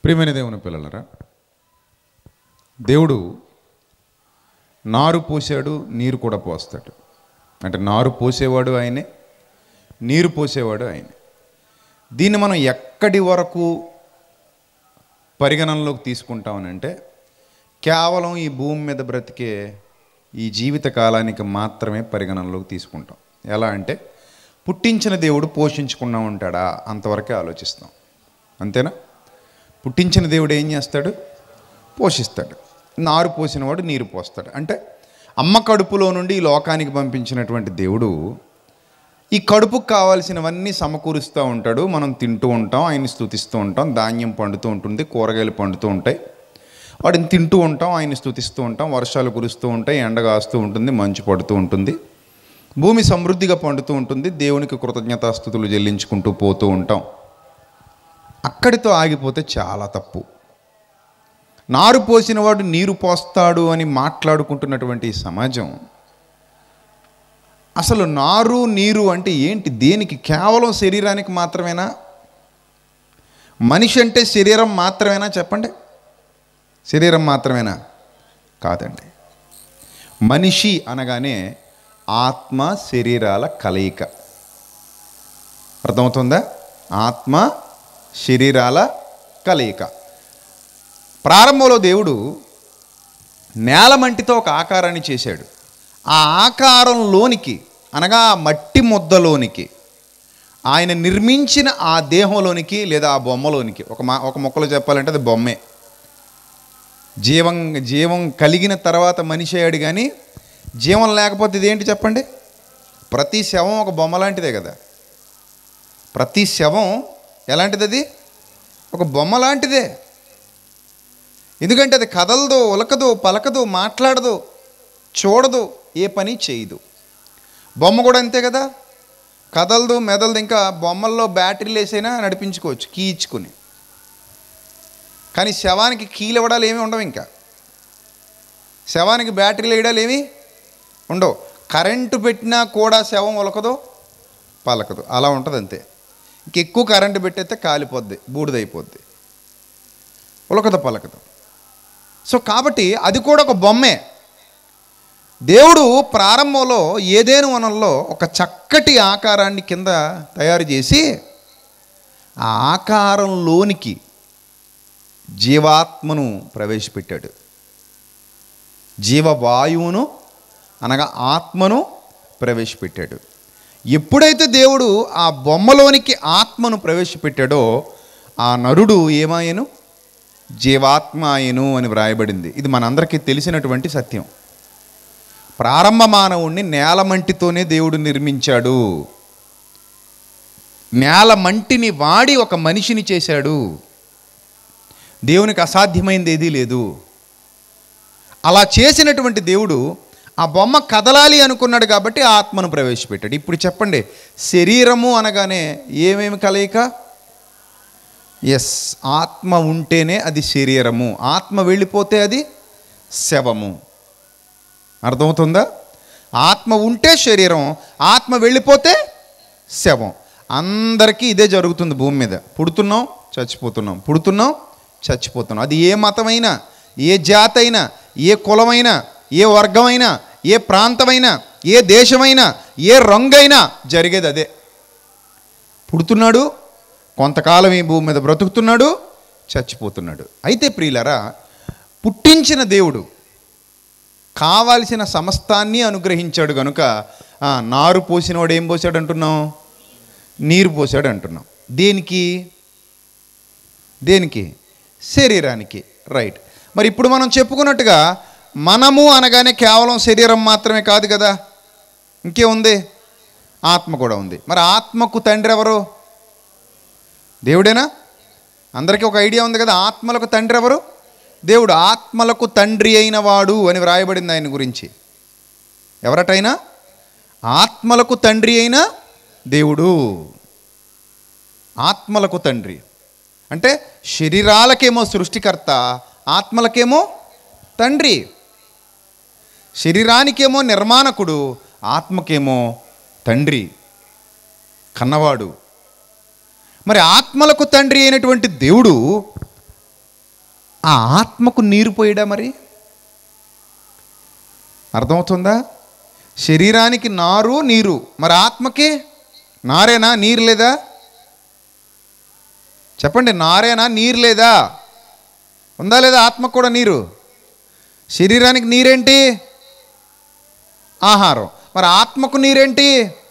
ప్రియమైన దేవుని పిల్లలరా దేవుడు నారు పోసాడు నీరు కూడా పోస్తాడు అంటే నారు పోసేవాడు ఆయనే నీరు పోసేవాడు ఆయనే దీన్ని మనం ఎక్కడి వరకు పరిగణనలోకి తీసుకుంటామనంటే కేవలం ఈ భూమి మీద బ్రతికే ఈ జీవిత కాలానికి మాత్రమే పరిగణనలోకి తీసుకుంటాం ఎలా అంటే పుట్టించిన దేవుడు పోషించకుండా ఉంటాడా అంతవరకే ఆలోచిస్తాం అంతేనా పుట్టించిన దేవుడు ఏం చేస్తాడు పోషిస్తాడు నారు పోసినవాడు నీరు పోస్తాడు అంటే అమ్మ కడుపులో నుండి ఈ లోకానికి పంపించినటువంటి దేవుడు ఈ కడుపుకు కావాల్సినవన్నీ సమకూరుస్తూ ఉంటాడు మనం తింటూ ఉంటాం ఆయన్ని స్తుతిస్తూ ఉంటాం ధాన్యం పండుతూ ఉంటుంది కూరగాయలు పండుతూ ఉంటాయి వాటిని తింటూ ఉంటాం ఆయన్ని స్తుతిస్తూ ఉంటాం వర్షాలు కురుస్తూ ఉంటాయి ఎండ కాస్తూ ఉంటుంది మంచు పడుతూ ఉంటుంది భూమి సమృద్ధిగా పండుతూ ఉంటుంది దేవునికి కృతజ్ఞతాస్థుతులు చెల్లించుకుంటూ పోతూ ఉంటాం అక్కడితో ఆగిపోతే చాలా తప్పు నారు పోసినవాడు నీరు పోస్తాడు అని మాట్లాడుకుంటున్నటువంటి ఈ సమాజం అసలు నారు నీరు అంటే ఏంటి దేనికి కేవలం శరీరానికి మాత్రమేనా మనిషి అంటే శరీరం మాత్రమేనా చెప్పండి శరీరం మాత్రమేనా కాదండి మనిషి అనగానే ఆత్మ శరీరాల కలయిక అర్థమవుతుందా ఆత్మ శరీరాల కలయిక ప్రారంభంలో దేవుడు నేలమంటితో ఒక ఆకారాన్ని చేశాడు ఆ ఆకారంలోనికి అనగా ఆ మట్టి ముద్దలోనికి ఆయన నిర్మించిన ఆ దేహంలోనికి లేదా ఆ బొమ్మలోనికి ఒక మా ఒక మొక్కలో చెప్పాలంటే అది బొమ్మే జీవం జీవం కలిగిన తర్వాత మనిషి అయ్యాడు కానీ జీవం లేకపోతే ఇదేంటి చెప్పండి ప్రతి శవం ఒక బొమ్మ లాంటిదే కదా ప్రతి శవం ఎలాంటిది అది ఒక బొమ్మ లాంటిదే ఎందుకంటే అది కదలదు ఉలకదు పలకదు మాట్లాడదు చూడదు ఏ పని చేయదు బొమ్మ కూడా అంతే కదా కదలదు మెదలదు ఇంకా బొమ్మల్లో బ్యాటరీలు వేసైనా నడిపించుకోవచ్చు కీ ఇచ్చుకుని కానీ శవానికి కీలు ఇవ్వడాలు ఏమీ ఉండవు ఇంకా శవానికి బ్యాటరీలు వేయడాలు ఏమీ ఉండవు కరెంటు పెట్టినా కూడా శవం ఉలకదు పలకదు అలా ఉంటుంది అంతే ఇంకెక్కువ కరెంటు పెట్టేస్తే కాలిపోద్ది బూడిదైపోద్ది ఉలకదు పలకదు సో కాబట్టి అది కూడా ఒక బొమ్మే దేవుడు ప్రారంభంలో ఏదేను వనంలో ఒక చక్కటి ఆకారాన్ని కింద తయారు చేసి ఆ ఆకారంలోనికి జీవాత్మను ప్రవేశపెట్టాడు జీవవాయువును అనగా ఆత్మను ప్రవేశపెట్టాడు ఎప్పుడైతే దేవుడు ఆ బొమ్మలోనికి ఆత్మను ప్రవేశపెట్టాడో ఆ నరుడు ఏమాయను జీవాత్మాయను అని వ్రాయబడింది ఇది మనందరికీ తెలిసినటువంటి సత్యం ప్రారంభ మానవుణ్ణి నేలమంటితోనే దేవుడు నిర్మించాడు నేల మంటిని వాడి ఒక మనిషిని చేశాడు దేవునికి అసాధ్యమైంది ఏదీ లేదు అలా చేసినటువంటి దేవుడు ఆ బొమ్మ కదలాలి అనుకున్నాడు కాబట్టి ఆ ఆత్మను ప్రవేశపెట్టాడు ఇప్పుడు చెప్పండి శరీరము అనగానే ఏమేమి కలయిక ఎస్ ఆత్మ ఉంటేనే అది శరీరము ఆత్మ వెళ్ళిపోతే అది శవము అర్థమవుతుందా ఆత్మ ఉంటే శరీరం ఆత్మ వెళ్ళిపోతే శవం అందరికీ ఇదే జరుగుతుంది భూమి మీద పుడుతున్నాం చచ్చిపోతున్నాం పుడుతున్నాం చచ్చిపోతున్నాం అది ఏ మతమైనా ఏ జాతి అయినా ఏ కులమైనా ఏ వర్గమైనా ఏ ప్రాంతమైనా ఏ దేశమైనా ఏ రంగైనా జరిగేది అదే పుడుతున్నాడు కొంతకాలం ఈ భూమి మీద బ్రతుకుతున్నాడు చచ్చిపోతున్నాడు అయితే ప్రియులరా పుట్టించిన దేవుడు కావాల్సిన సమస్తాన్ని అనుగ్రహించాడు కనుక ఆ, నారు పోసినవాడు ఏం పోసాడు అంటున్నాం నీరు పోసాడు అంటున్నాం దేనికి దేనికి శరీరానికి రైట్ మరి ఇప్పుడు మనం చెప్పుకున్నట్టుగా మనము అనగానే కేవలం శరీరం మాత్రమే కాదు కదా ఇంకేముంది ఆత్మ కూడా ఉంది మరి ఆత్మకు తండ్రి ఎవరు దేవుడేనా అందరికీ ఒక ఐడియా ఉంది కదా ఆత్మలకు తండ్రి ఎవరు దేవుడు ఆత్మలకు తండ్రి అయిన వాడు అని వ్రాయబడింది ఆయన గురించి ఎవరటైనా ఆత్మలకు తండ్రి అయిన దేవుడు ఆత్మలకు తండ్రి అంటే శరీరాలకేమో సృష్టికర్త ఆత్మలకేమో తండ్రి శరీరానికేమో నిర్మాణకుడు ఆత్మకేమో తండ్రి కన్నవాడు మరి ఆత్మలకు తండ్రి అయినటువంటి దేవుడు ఆ ఆత్మకు నీరు పోయడా మరి అర్థమవుతుందా శరీరానికి నారు నీరు మరి ఆత్మకి నారేనా నీరు లేదా చెప్పండి నారేనా నీరు లేదా ఉందా లేదా ఆత్మకు కూడా నీరు శరీరానికి నీరేంటి ఆహారం మరి ఆత్మకు నీరేంటి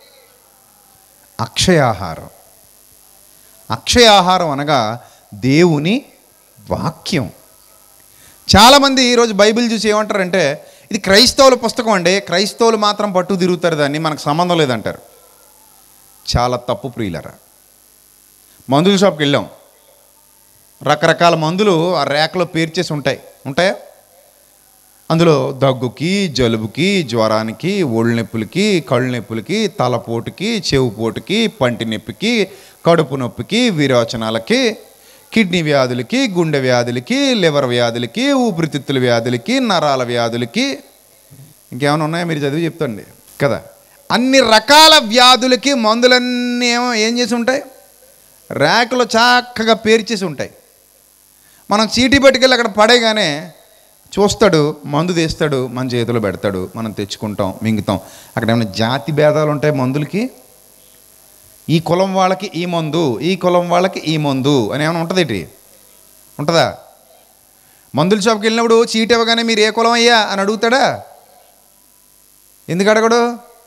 అక్షయాహారం అక్షయాహారం అనగా దేవుని వాక్యం చాలామంది ఈరోజు బైబిల్ చూసి ఏమంటారంటే ఇది క్రైస్తవుల పుస్తకం అండి క్రైస్తవులు మాత్రం పట్టు తిరుగుతారు దాన్ని మనకు సంబంధం లేదంటారు చాలా తప్పు ప్రియులరా మందుల షాప్కి వెళ్ళాం రకరకాల మందులు ఆ ర్యాక్లో పేర్చేసి ఉంటాయి ఉంటాయా అందులో దగ్గుకి జలుబుకి జ్వరానికి ఒళ్ళు నొప్పులకి కళ్ళు నొప్పులకి తలపోటుకి చెవుపోటుకి పంటి నొప్పికి కడుపు నొప్పికి విరోచనాలకి కిడ్నీ వ్యాధులకి గుండె వ్యాధులకి లివర్ వ్యాధులకి ఊపిరితిత్తుల వ్యాధులకి నరాల వ్యాధులకి ఇంకేమైనా ఉన్నాయా మీరు చదివి చెప్తండి కదా అన్ని రకాల వ్యాధులకి మందులన్నీ ఏమో ఏం చేసి ఉంటాయి ర్యాకులో చక్కగా పేర్చేసి ఉంటాయి మనం చీటీ పట్టుకెళ్ళి అక్కడ పడేగానే చూస్తాడు మందు తీస్తాడు మన చేతిలో పెడతాడు మనం తెచ్చుకుంటాం మింగుతాం అక్కడ ఏమైనా జాతి భేదాలు ఉంటాయి మందులకి ఈ కులం వాళ్ళకి ఈ మందు ఈ కులం వాళ్ళకి ఈ మందు అని ఏమైనా ఉంటుంది ఏంటి ఉంటుందా మందుల షాప్కి వెళ్ళినప్పుడు చీట్ ఇవ్వగానే మీరు ఏ కులం అయ్యా అని అడుగుతాడా ఎందుకు అడగడు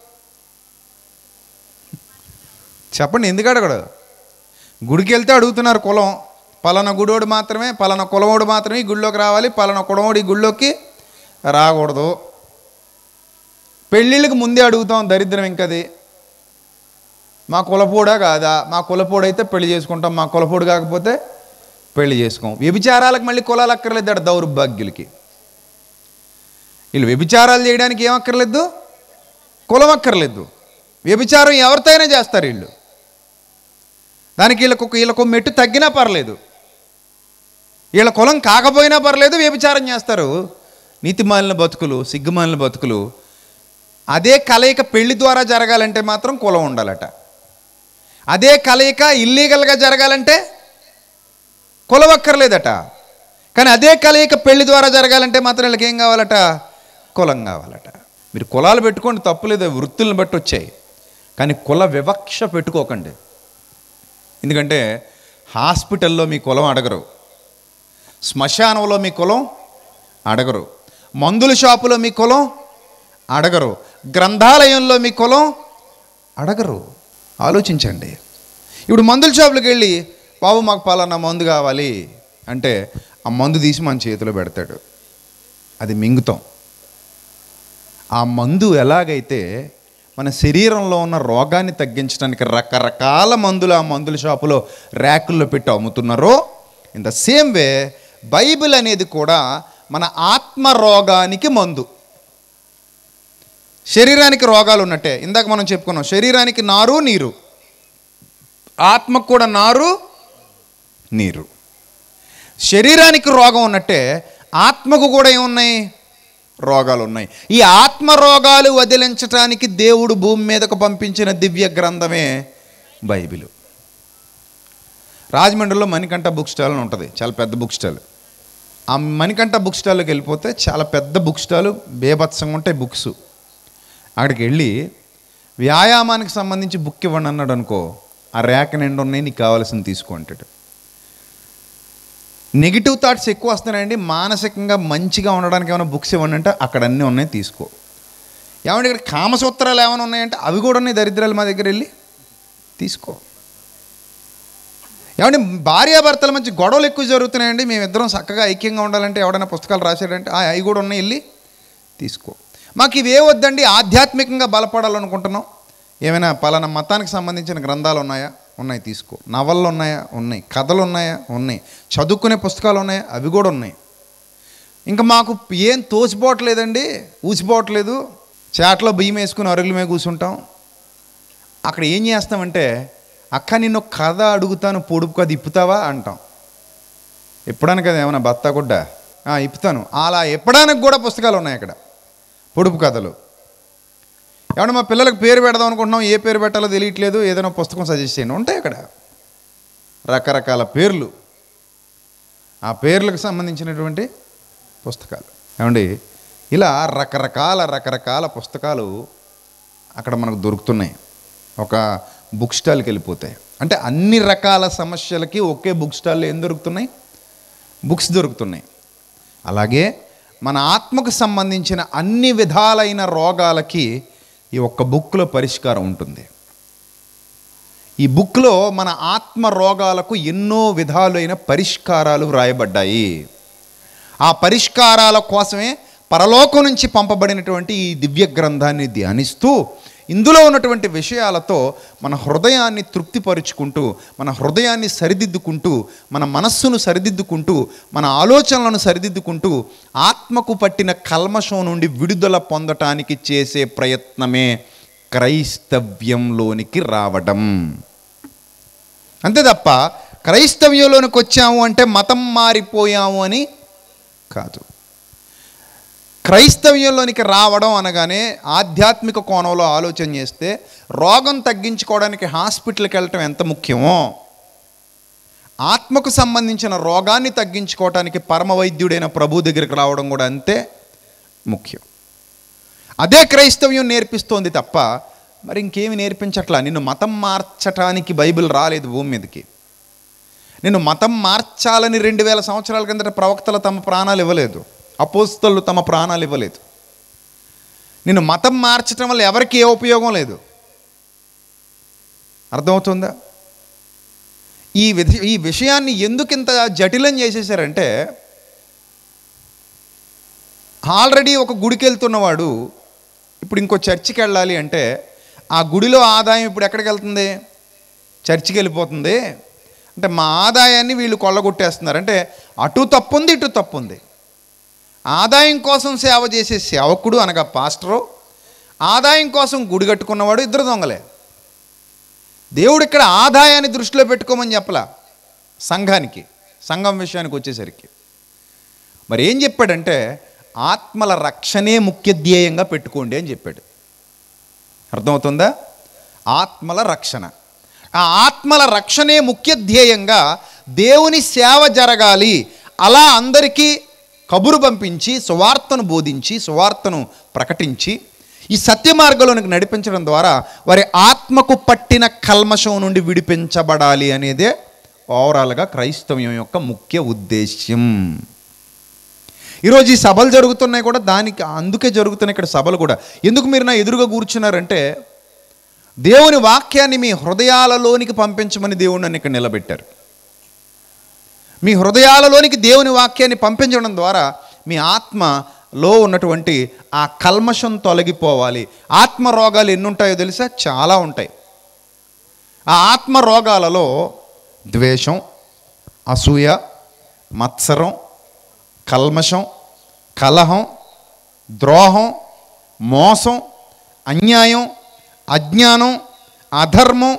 చెప్పండి ఎందుకు అడగడు గుడికి వెళ్తే అడుగుతున్నారు కులం పలానా గుడోడు మాత్రమే పలానా కులమోడు మాత్రమే ఈ గుళ్ళోకి రావాలి పలానా కులమోడు ఈ గుళ్ళోకి రాకూడదు పెళ్ళిళ్ళకి ముందే అడుగుతాం దరిద్రం ఇంకది మా కులపోడా కాదా మా కులపోడైతే పెళ్లి చేసుకుంటాం మా కులపోడు కాకపోతే పెళ్లి చేసుకోం వ్యభిచారాలకు మళ్ళీ కులాలు అక్కర్లేదు దౌర్భాగ్యులకి వీళ్ళు వ్యభిచారాలు చేయడానికి ఏం అక్కర్లేదు కులం అక్కర్లేదు వ్యభిచారం ఎవరితోనే చేస్తారు వీళ్ళు దానికి వీళ్ళకు వీళ్ళకు మెట్టు తగ్గినా పర్లేదు వీళ్ళ కులం కాకపోయినా పర్లేదు వ్యభిచారం చేస్తారు నీతిమాలిన బతుకులు సిగ్గుమాలిన బతుకులు అదే కలయిక పెళ్లి ద్వారా జరగాలంటే మాత్రం కులం ఉండాలట అదే కలయిక ఇల్లీగల్గా జరగాలంటే కులం అక్కర్లేదట కానీ అదే కలయిక పెళ్లి ద్వారా జరగాలంటే మాత్రం వీళ్ళకి ఏం కావాలట కులం కావాలట మీరు కులాలు పెట్టుకోండి తప్పులేదు వృత్తులను బట్టి వచ్చాయి కానీ కుల వివక్ష పెట్టుకోకండి ఎందుకంటే హాస్పిటల్లో మీ కులం అడగరు శ్మశానంలో మీ కులం అడగరు మందుల షాపులో మీ కులం అడగరు గ్రంథాలయంలో మీ కులం అడగరు ఆలోచించండి ఇప్పుడు మందుల షాపులకు వెళ్ళి బాబు మాకు పలానా మందు కావాలి అంటే ఆ మందు తీసి మన చేతిలో పెడతాడు అది మింగుతాం ఆ మందు ఎలాగైతే మన శరీరంలో ఉన్న రోగాన్ని తగ్గించడానికి రకరకాల మందులు ఆ మందుల షాపులో ర్యాకుల్లో పెట్టి అమ్ముతున్నారో in the same way Bible అనేది కూడా మన ఆత్మ రోగానికి మందు శరీరానికి రోగాలు ఉన్నట్టే ఇందాక మనం చెప్పుకున్నాం శరీరానికి నారు నీరు ఆత్మకు కూడా నారు నీరు శరీరానికి రోగం ఉన్నట్టే ఆత్మకు కూడా ఏమున్నాయి రోగాలు ఉన్నాయి ఈ ఆత్మ రోగాలు వదిలించటానికి దేవుడు భూమి మీదకు పంపించిన దివ్య గ్రంథమే బైబిలు రాజమండ్రిలో మణికంఠ బుక్ స్టాల్ అని ఉంటుంది చాలా పెద్ద బుక్ స్టాల్ ఆ మణికంఠ బుక్ స్టాల్లోకి వెళ్ళిపోతే చాలా పెద్ద బుక్ స్టాల్ బేభత్సంగా ఉంటాయి బుక్స్ అక్కడికి వెళ్ళి వ్యాయామానికి సంబంధించి బుక్ ఇవ్వండి అన్నాడు అనుకో ఆ ర్యాక్ నిండు ఉన్నాయి నీకు కావాల్సింది తీసుకో అంటాడు నెగిటివ్ థాట్స్ ఎక్కువ వస్తున్నాయండి మానసికంగా మంచిగా ఉండడానికి ఏమైనా బుక్స్ ఇవ్వండి అంటే అక్కడ అన్నీ ఉన్నాయి తీసుకో ఏమంటే ఇక్కడ కామసూత్రాలు ఏమైనా ఉన్నాయంటే అవి కూడా ఉన్నాయి దరిద్రాలు మా దగ్గర వెళ్ళి తీసుకో ఏమంటే భార్యాభర్తల మధ్య గొడవలు ఎక్కువ జరుగుతున్నాయండి మేమిద్దరం చక్కగా ఐక్యంగా ఉండాలంటే ఎవడైనా పుస్తకాలు రాశాడంటే "ఆ, అవి కూడా ఉన్నాయి వెళ్ళి తీసుకో మాకు ఇవే వద్దండి ఆధ్యాత్మికంగా బలపడాలనుకుంటున్నాం ఏమైనా పలానా మతానికి సంబంధించిన గ్రంథాలు ఉన్నాయా ఉన్నాయి తీసుకో నవళ్ళు ఉన్నాయా ఉన్నాయి కథలు ఉన్నాయా ఉన్నాయి చదువుకునే పుస్తకాలు ఉన్నాయా అవి కూడా ఉన్నాయి ఇంకా మాకు ఏం తోసిపోవట్లేదండి ఊసిపోవట్లేదు చాట్లో బియ్యం వేసుకుని అరుగుల మీద కూర్చుంటాం అక్కడ ఏం చేస్తామంటే అక్క నిన్ను ఒక కథ అడుగుతాను పొడుపు కథ ఇప్పుతావా అంటాం ఇప్పడానికి కదా ఏమన్నా బత్తా గుడ్డ "ఆ, ఇప్పుతాను అలా ఇప్పడానికి కూడా పుస్తకాలు ఉన్నాయి అక్కడ పొడుపు కథలు ఏమన్నా మా పిల్లలకు పేరు పెడదాం అనుకుంటున్నాం ఏ పేరు పెట్టాలో తెలియట్లేదు ఏదైనా పుస్తకం సజెస్ట్ చేయండి ఉంటాయి అక్కడ రకరకాల పేర్లు ఆ పేర్లకు సంబంధించినటువంటి పుస్తకాలు ఏమండి ఇలా రకరకాల రకరకాల పుస్తకాలు అక్కడ మనకు దొరుకుతున్నాయి ఒక బుక్ స్టాల్కి వెళ్ళిపోతాయి అంటే అన్ని రకాల సమస్యలకి ఒకే బుక్ స్టాల్లో ఏం దొరుకుతున్నాయి బుక్స్ దొరుకుతున్నాయి అలాగే మన ఆత్మకు సంబంధించిన అన్ని విధాలైన రోగాలకి ఈ ఒక్క బుక్లో పరిష్కారం ఉంటుంది ఈ బుక్లో మన ఆత్మ రోగాలకు ఎన్నో విధాలైన పరిష్కారాలు వ్రాయబడ్డాయి ఆ పరిష్కారాల కోసమే పరలోకం నుంచి పంపబడినటువంటి ఈ దివ్య గ్రంథాన్ని ధ్యానిస్తూ ఇందులో ఉన్నటువంటి విషయాలతో మన హృదయాన్ని తృప్తిపరుచుకుంటూ మన హృదయాన్ని సరిదిద్దుకుంటూ మన మనస్సును సరిదిద్దుకుంటూ మన ఆలోచనలను సరిదిద్దుకుంటూ ఆత్మకు పట్టిన కల్మషం నుండి విడుదల పొందటానికి చేసే ప్రయత్నమే క్రైస్తవ్యంలోనికి రావడం అంతే తప్ప క్రైస్తవ్యంలోనికి వచ్చాము అంటే మతం మారిపోయాము అని కాదు క్రైస్తవ్యంలోనికి రావడం అనగానే ఆధ్యాత్మిక కోణంలో ఆలోచన చేస్తే రోగం తగ్గించుకోవడానికి హాస్పిటల్కి వెళ్ళటం ఎంత ముఖ్యమో ఆత్మకు సంబంధించిన రోగాన్ని తగ్గించుకోవటానికి పరమ వైద్యుడైన ప్రభు దగ్గరికి రావడం కూడా అంతే ముఖ్యం అదే క్రైస్తవ్యం నేర్పిస్తోంది తప్ప మరి ఇంకేమి నేర్పించట్లా నిన్ను మతం మార్చటానికి బైబిల్ రాలేదు భూమి మీదకి నిన్ను మతం మార్చాలని రెండు వేల సంవత్సరాల కిందట ప్రవక్తలు తమ ప్రాణాలు ఇవ్వలేదు అపోస్తలు తమ ప్రాణాలు ఇవ్వలేదు నిన్ను మతం మార్చటం వల్ల ఎవరికి ఏ ఉపయోగం లేదు అర్థమవుతుందా ఈ విధ ఈ విషయాన్ని ఎందుకు ఇంత జటిలం చేసేసారంటే ఆల్రెడీ ఒక గుడికి వెళ్తున్నవాడు ఇప్పుడు ఇంకో చర్చికి వెళ్ళాలి అంటే ఆ గుడిలో ఆదాయం ఇప్పుడు ఎక్కడికి వెళ్తుంది చర్చికి వెళ్ళిపోతుంది అంటే మా ఆదాయాన్ని వీళ్ళు కొల్లగొట్టేస్తున్నారు అంటే అటు తప్పు ఉంది ఇటు తప్పు ఉంది ఆదాయం కోసం సేవ చేసే సేవకుడు అనగా పాస్టరు ఆదాయం కోసం గుడి కట్టుకున్నవాడు ఇద్దరు దొంగలే దేవుడు ఇక్కడ ఆదాయాన్ని దృష్టిలో పెట్టుకోమని చెప్పలా సంఘానికి సంఘం విషయానికి వచ్చేసరికి మరి ఏం చెప్పాడంటే ఆత్మల రక్షణే ముఖ్య ధ్యేయంగా పెట్టుకోండి అని చెప్పాడు అర్థమవుతుందా ఆత్మల రక్షణ ఆ ఆత్మల రక్షణే ముఖ్య ధ్యేయంగా దేవుని సేవ జరగాలి అలా అందరికీ కబురు పంపించి సువార్తను బోధించి సువార్తను ప్రకటించి ఈ సత్య మార్గంలోనికి నడిపించడం ద్వారా వారి ఆత్మకు పట్టిన కల్మషం నుండి విడిపించబడాలి అనేదే ఓవరాల్గా క్రైస్తవ్యం యొక్క ముఖ్య ఉద్దేశ్యం ఈరోజు ఈ సభలు జరుగుతున్నాయి కూడా దానికి అందుకే జరుగుతున్నాయి ఇక్కడ సభలు కూడా ఎందుకు మీరు నా ఎదురుగా కూర్చున్నారంటే దేవుని వాక్యాన్ని మీ హృదయాలలోనికి పంపించమని దేవుడు నన్ను ఇక్కడ నిలబెట్టారు మీ హృదయాలలోనికి దేవుని వాక్యాన్ని పంపించడం ద్వారా మీ ఆత్మలో ఉన్నటువంటి ఆ కల్మషం తొలగిపోవాలి ఆత్మ రోగాలు ఎన్ని ఉంటాయో తెలుసా చాలా ఉంటాయి ఆ ఆత్మ రోగాలలో ద్వేషం అసూయ మత్సరం కల్మషం కలహం ద్రోహం మోసం అన్యాయం అజ్ఞానం అధర్మం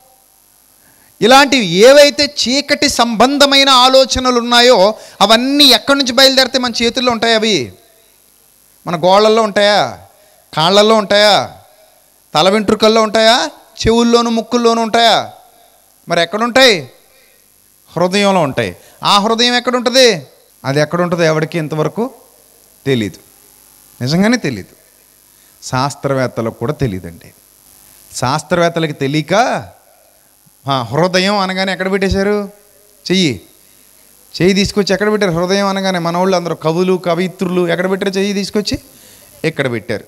ఇలాంటివి ఏవైతే చీకటి సంబంధమైన ఆలోచనలు ఉన్నాయో అవన్నీ ఎక్కడి నుంచి బయలుదేరితే మన చేతుల్లో ఉంటాయి అవి మన గోళ్ళల్లో ఉంటాయా కాళ్ళల్లో ఉంటాయా తల వెంట్రుకల్లో ఉంటాయా చెవుల్లోను ముక్కుల్లోనూ ఉంటాయా మరి ఎక్కడుంటాయి హృదయంలో ఉంటాయి ఆ హృదయం ఎక్కడుంటుంది అది ఎక్కడుంటుందో ఎవరికి ఇంతవరకు తెలీదు నిజంగానే తెలీదు శాస్త్రవేత్తలకు కూడా తెలియదండి శాస్త్రవేత్తలకి తెలియక ఆ, హృదయం అనగానే ఎక్కడ పెట్టేశారు చెయ్యి చెయ్యి తీసుకొచ్చి ఎక్కడ పెట్టారు హృదయం అనగానే మన వాళ్ళు అందరూ కవులు కవిత్రులు ఎక్కడ పెట్టారు చెయ్యి తీసుకొచ్చి ఎక్కడ పెట్టారు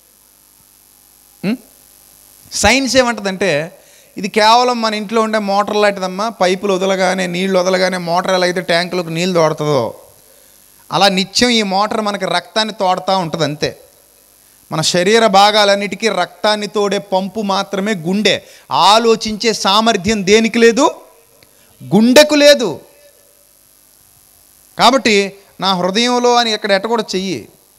ఉం? సైన్స్ ఏమంటుందంటే ఇది కేవలం మన ఇంట్లో ఉండే మోటార్ లాంటిదమ్మా పైపులు వదలగానే నీళ్ళు వదలగానే మోటార్ ఎలా అయితే ట్యాంకులకు నీళ్ళు తోడుతుందో అలా నిత్యం ఈ మోటార్ మనకి రక్తాన్ని తోడుతూ ఉంటుంది అంతే మన శరీర భాగాలన్నిటికీ రక్తాన్ని తోడే పంపు మాత్రమే గుండె ఆలోచించే సామర్థ్యం దేనికి లేదు గుండెకు లేదు కాబట్టి నా హృదయంలో అని ఇక్కడ ఎట్ట కూడా చెయ్యి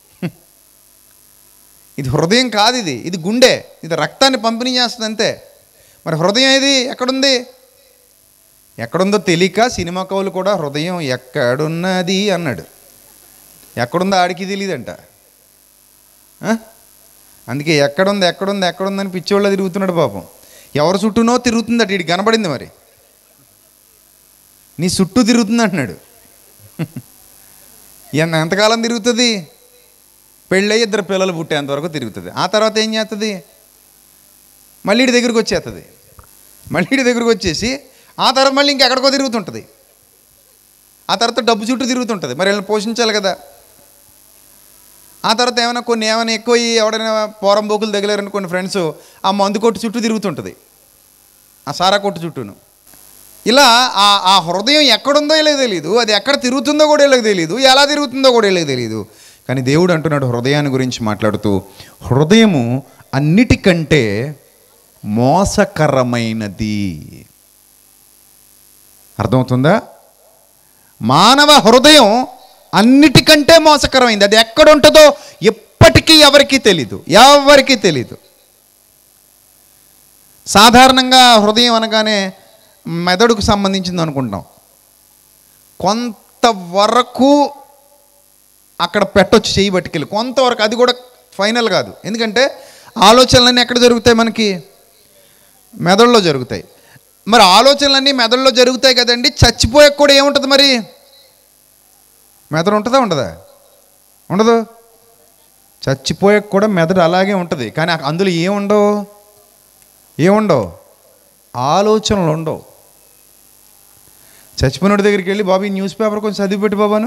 ఇది హృదయం కాదు ఇది ఇది గుండె ఇది రక్తాన్ని పంపిణీ చేస్తుంది అంతే మరి హృదయం ఇది ఎక్కడుంది ఎక్కడుందో తెలియక సినిమా కవులు కూడా హృదయం ఎక్కడున్నది అన్నాడు ఎక్కడుందో ఆడికి తెలియదంట ఆ? అందుకే ఎక్కడుంది ఎక్కడుంది ఎక్కడుందని పిచ్చోళ్ళ తిరుగుతున్నాడు పాపం ఎవరు చుట్టూనో తిరుగుతుందట ఇటు కనబడింది మరి నీ చుట్టూ తిరుగుతుంది అంటున్నాడు ఎంత ఎంతకాలం తిరుగుతుంది పెళ్ళయి ఇద్దరు పిల్లలు పుట్టేంత వరకు తిరుగుతుంది ఆ తర్వాత ఏం చేస్తుంది మళ్ళీ ఇడి దగ్గరికి వచ్చేస్తుంది మళ్ళీ ఇడి దగ్గరికి వచ్చేసి ఆ తర్వాత మళ్ళీ ఇంకెక్కడికో తిరుగుతుంటుంది ఆ తర్వాత డబ్బు చుట్టూ తిరుగుతుంటుంది మరి వీళ్ళని పోషించాలి కదా ఆ తర్వాత ఏమైనా కొన్ని ఏమైనా ఎక్కువ ఈ ఎవడైనా పోరం బోకులు తగిలారని కొన్ని ఫ్రెండ్స్ ఆ మందు కొట్టు చుట్టూ తిరుగుతుంటుంది ఆ సారా కొట్టు చుట్టూను ఇలా ఆ ఆ హృదయం ఎక్కడుందో వీళ్ళకి తెలియదు అది ఎక్కడ తిరుగుతుందో కూడా వీళ్ళకి తెలియదు ఎలా తిరుగుతుందో కూడా వీళ్ళకి తెలియదు కానీ దేవుడు అంటున్నాడు హృదయాన్ని గురించి మాట్లాడుతూ హృదయము అన్నిటికంటే మోసకరమైనది అర్థమవుతుందా మానవ హృదయం అన్నిటికంటే మోసకరమైంది అది ఎక్కడ ఉంటుందో ఎప్పటికీ ఎవరికీ తెలీదు ఎవరికీ తెలీదు సాధారణంగా హృదయం అనగానే మెదడుకు సంబంధించింది అనుకుంటాం కొంతవరకు అక్కడ పెట్టొచ్చు చేయి పట్టుకెళ్ళి కొంతవరకు అది కూడా ఫైనల్ కాదు ఎందుకంటే ఆలోచనలన్నీ ఎక్కడ జరుగుతాయి మనకి మెదడులో జరుగుతాయి మరి ఆలోచనలన్నీ మెదడులో జరుగుతాయి కదండి చచ్చిపోయాక కూడా ఏముంటుంది మరి మెదడు ఉంటుందా ఉండదా ఉండదు చచ్చిపోయాక కూడా మెదడు అలాగే ఉంటుంది కానీ అందులో ఏముండవు ఏముండవు ఆలోచనలు ఉండవు చచ్చిపోయినోడి దగ్గరికి వెళ్ళి బాబు ఈ న్యూస్ పేపర్ కొంచెం చదివి పెట్టు బాబాను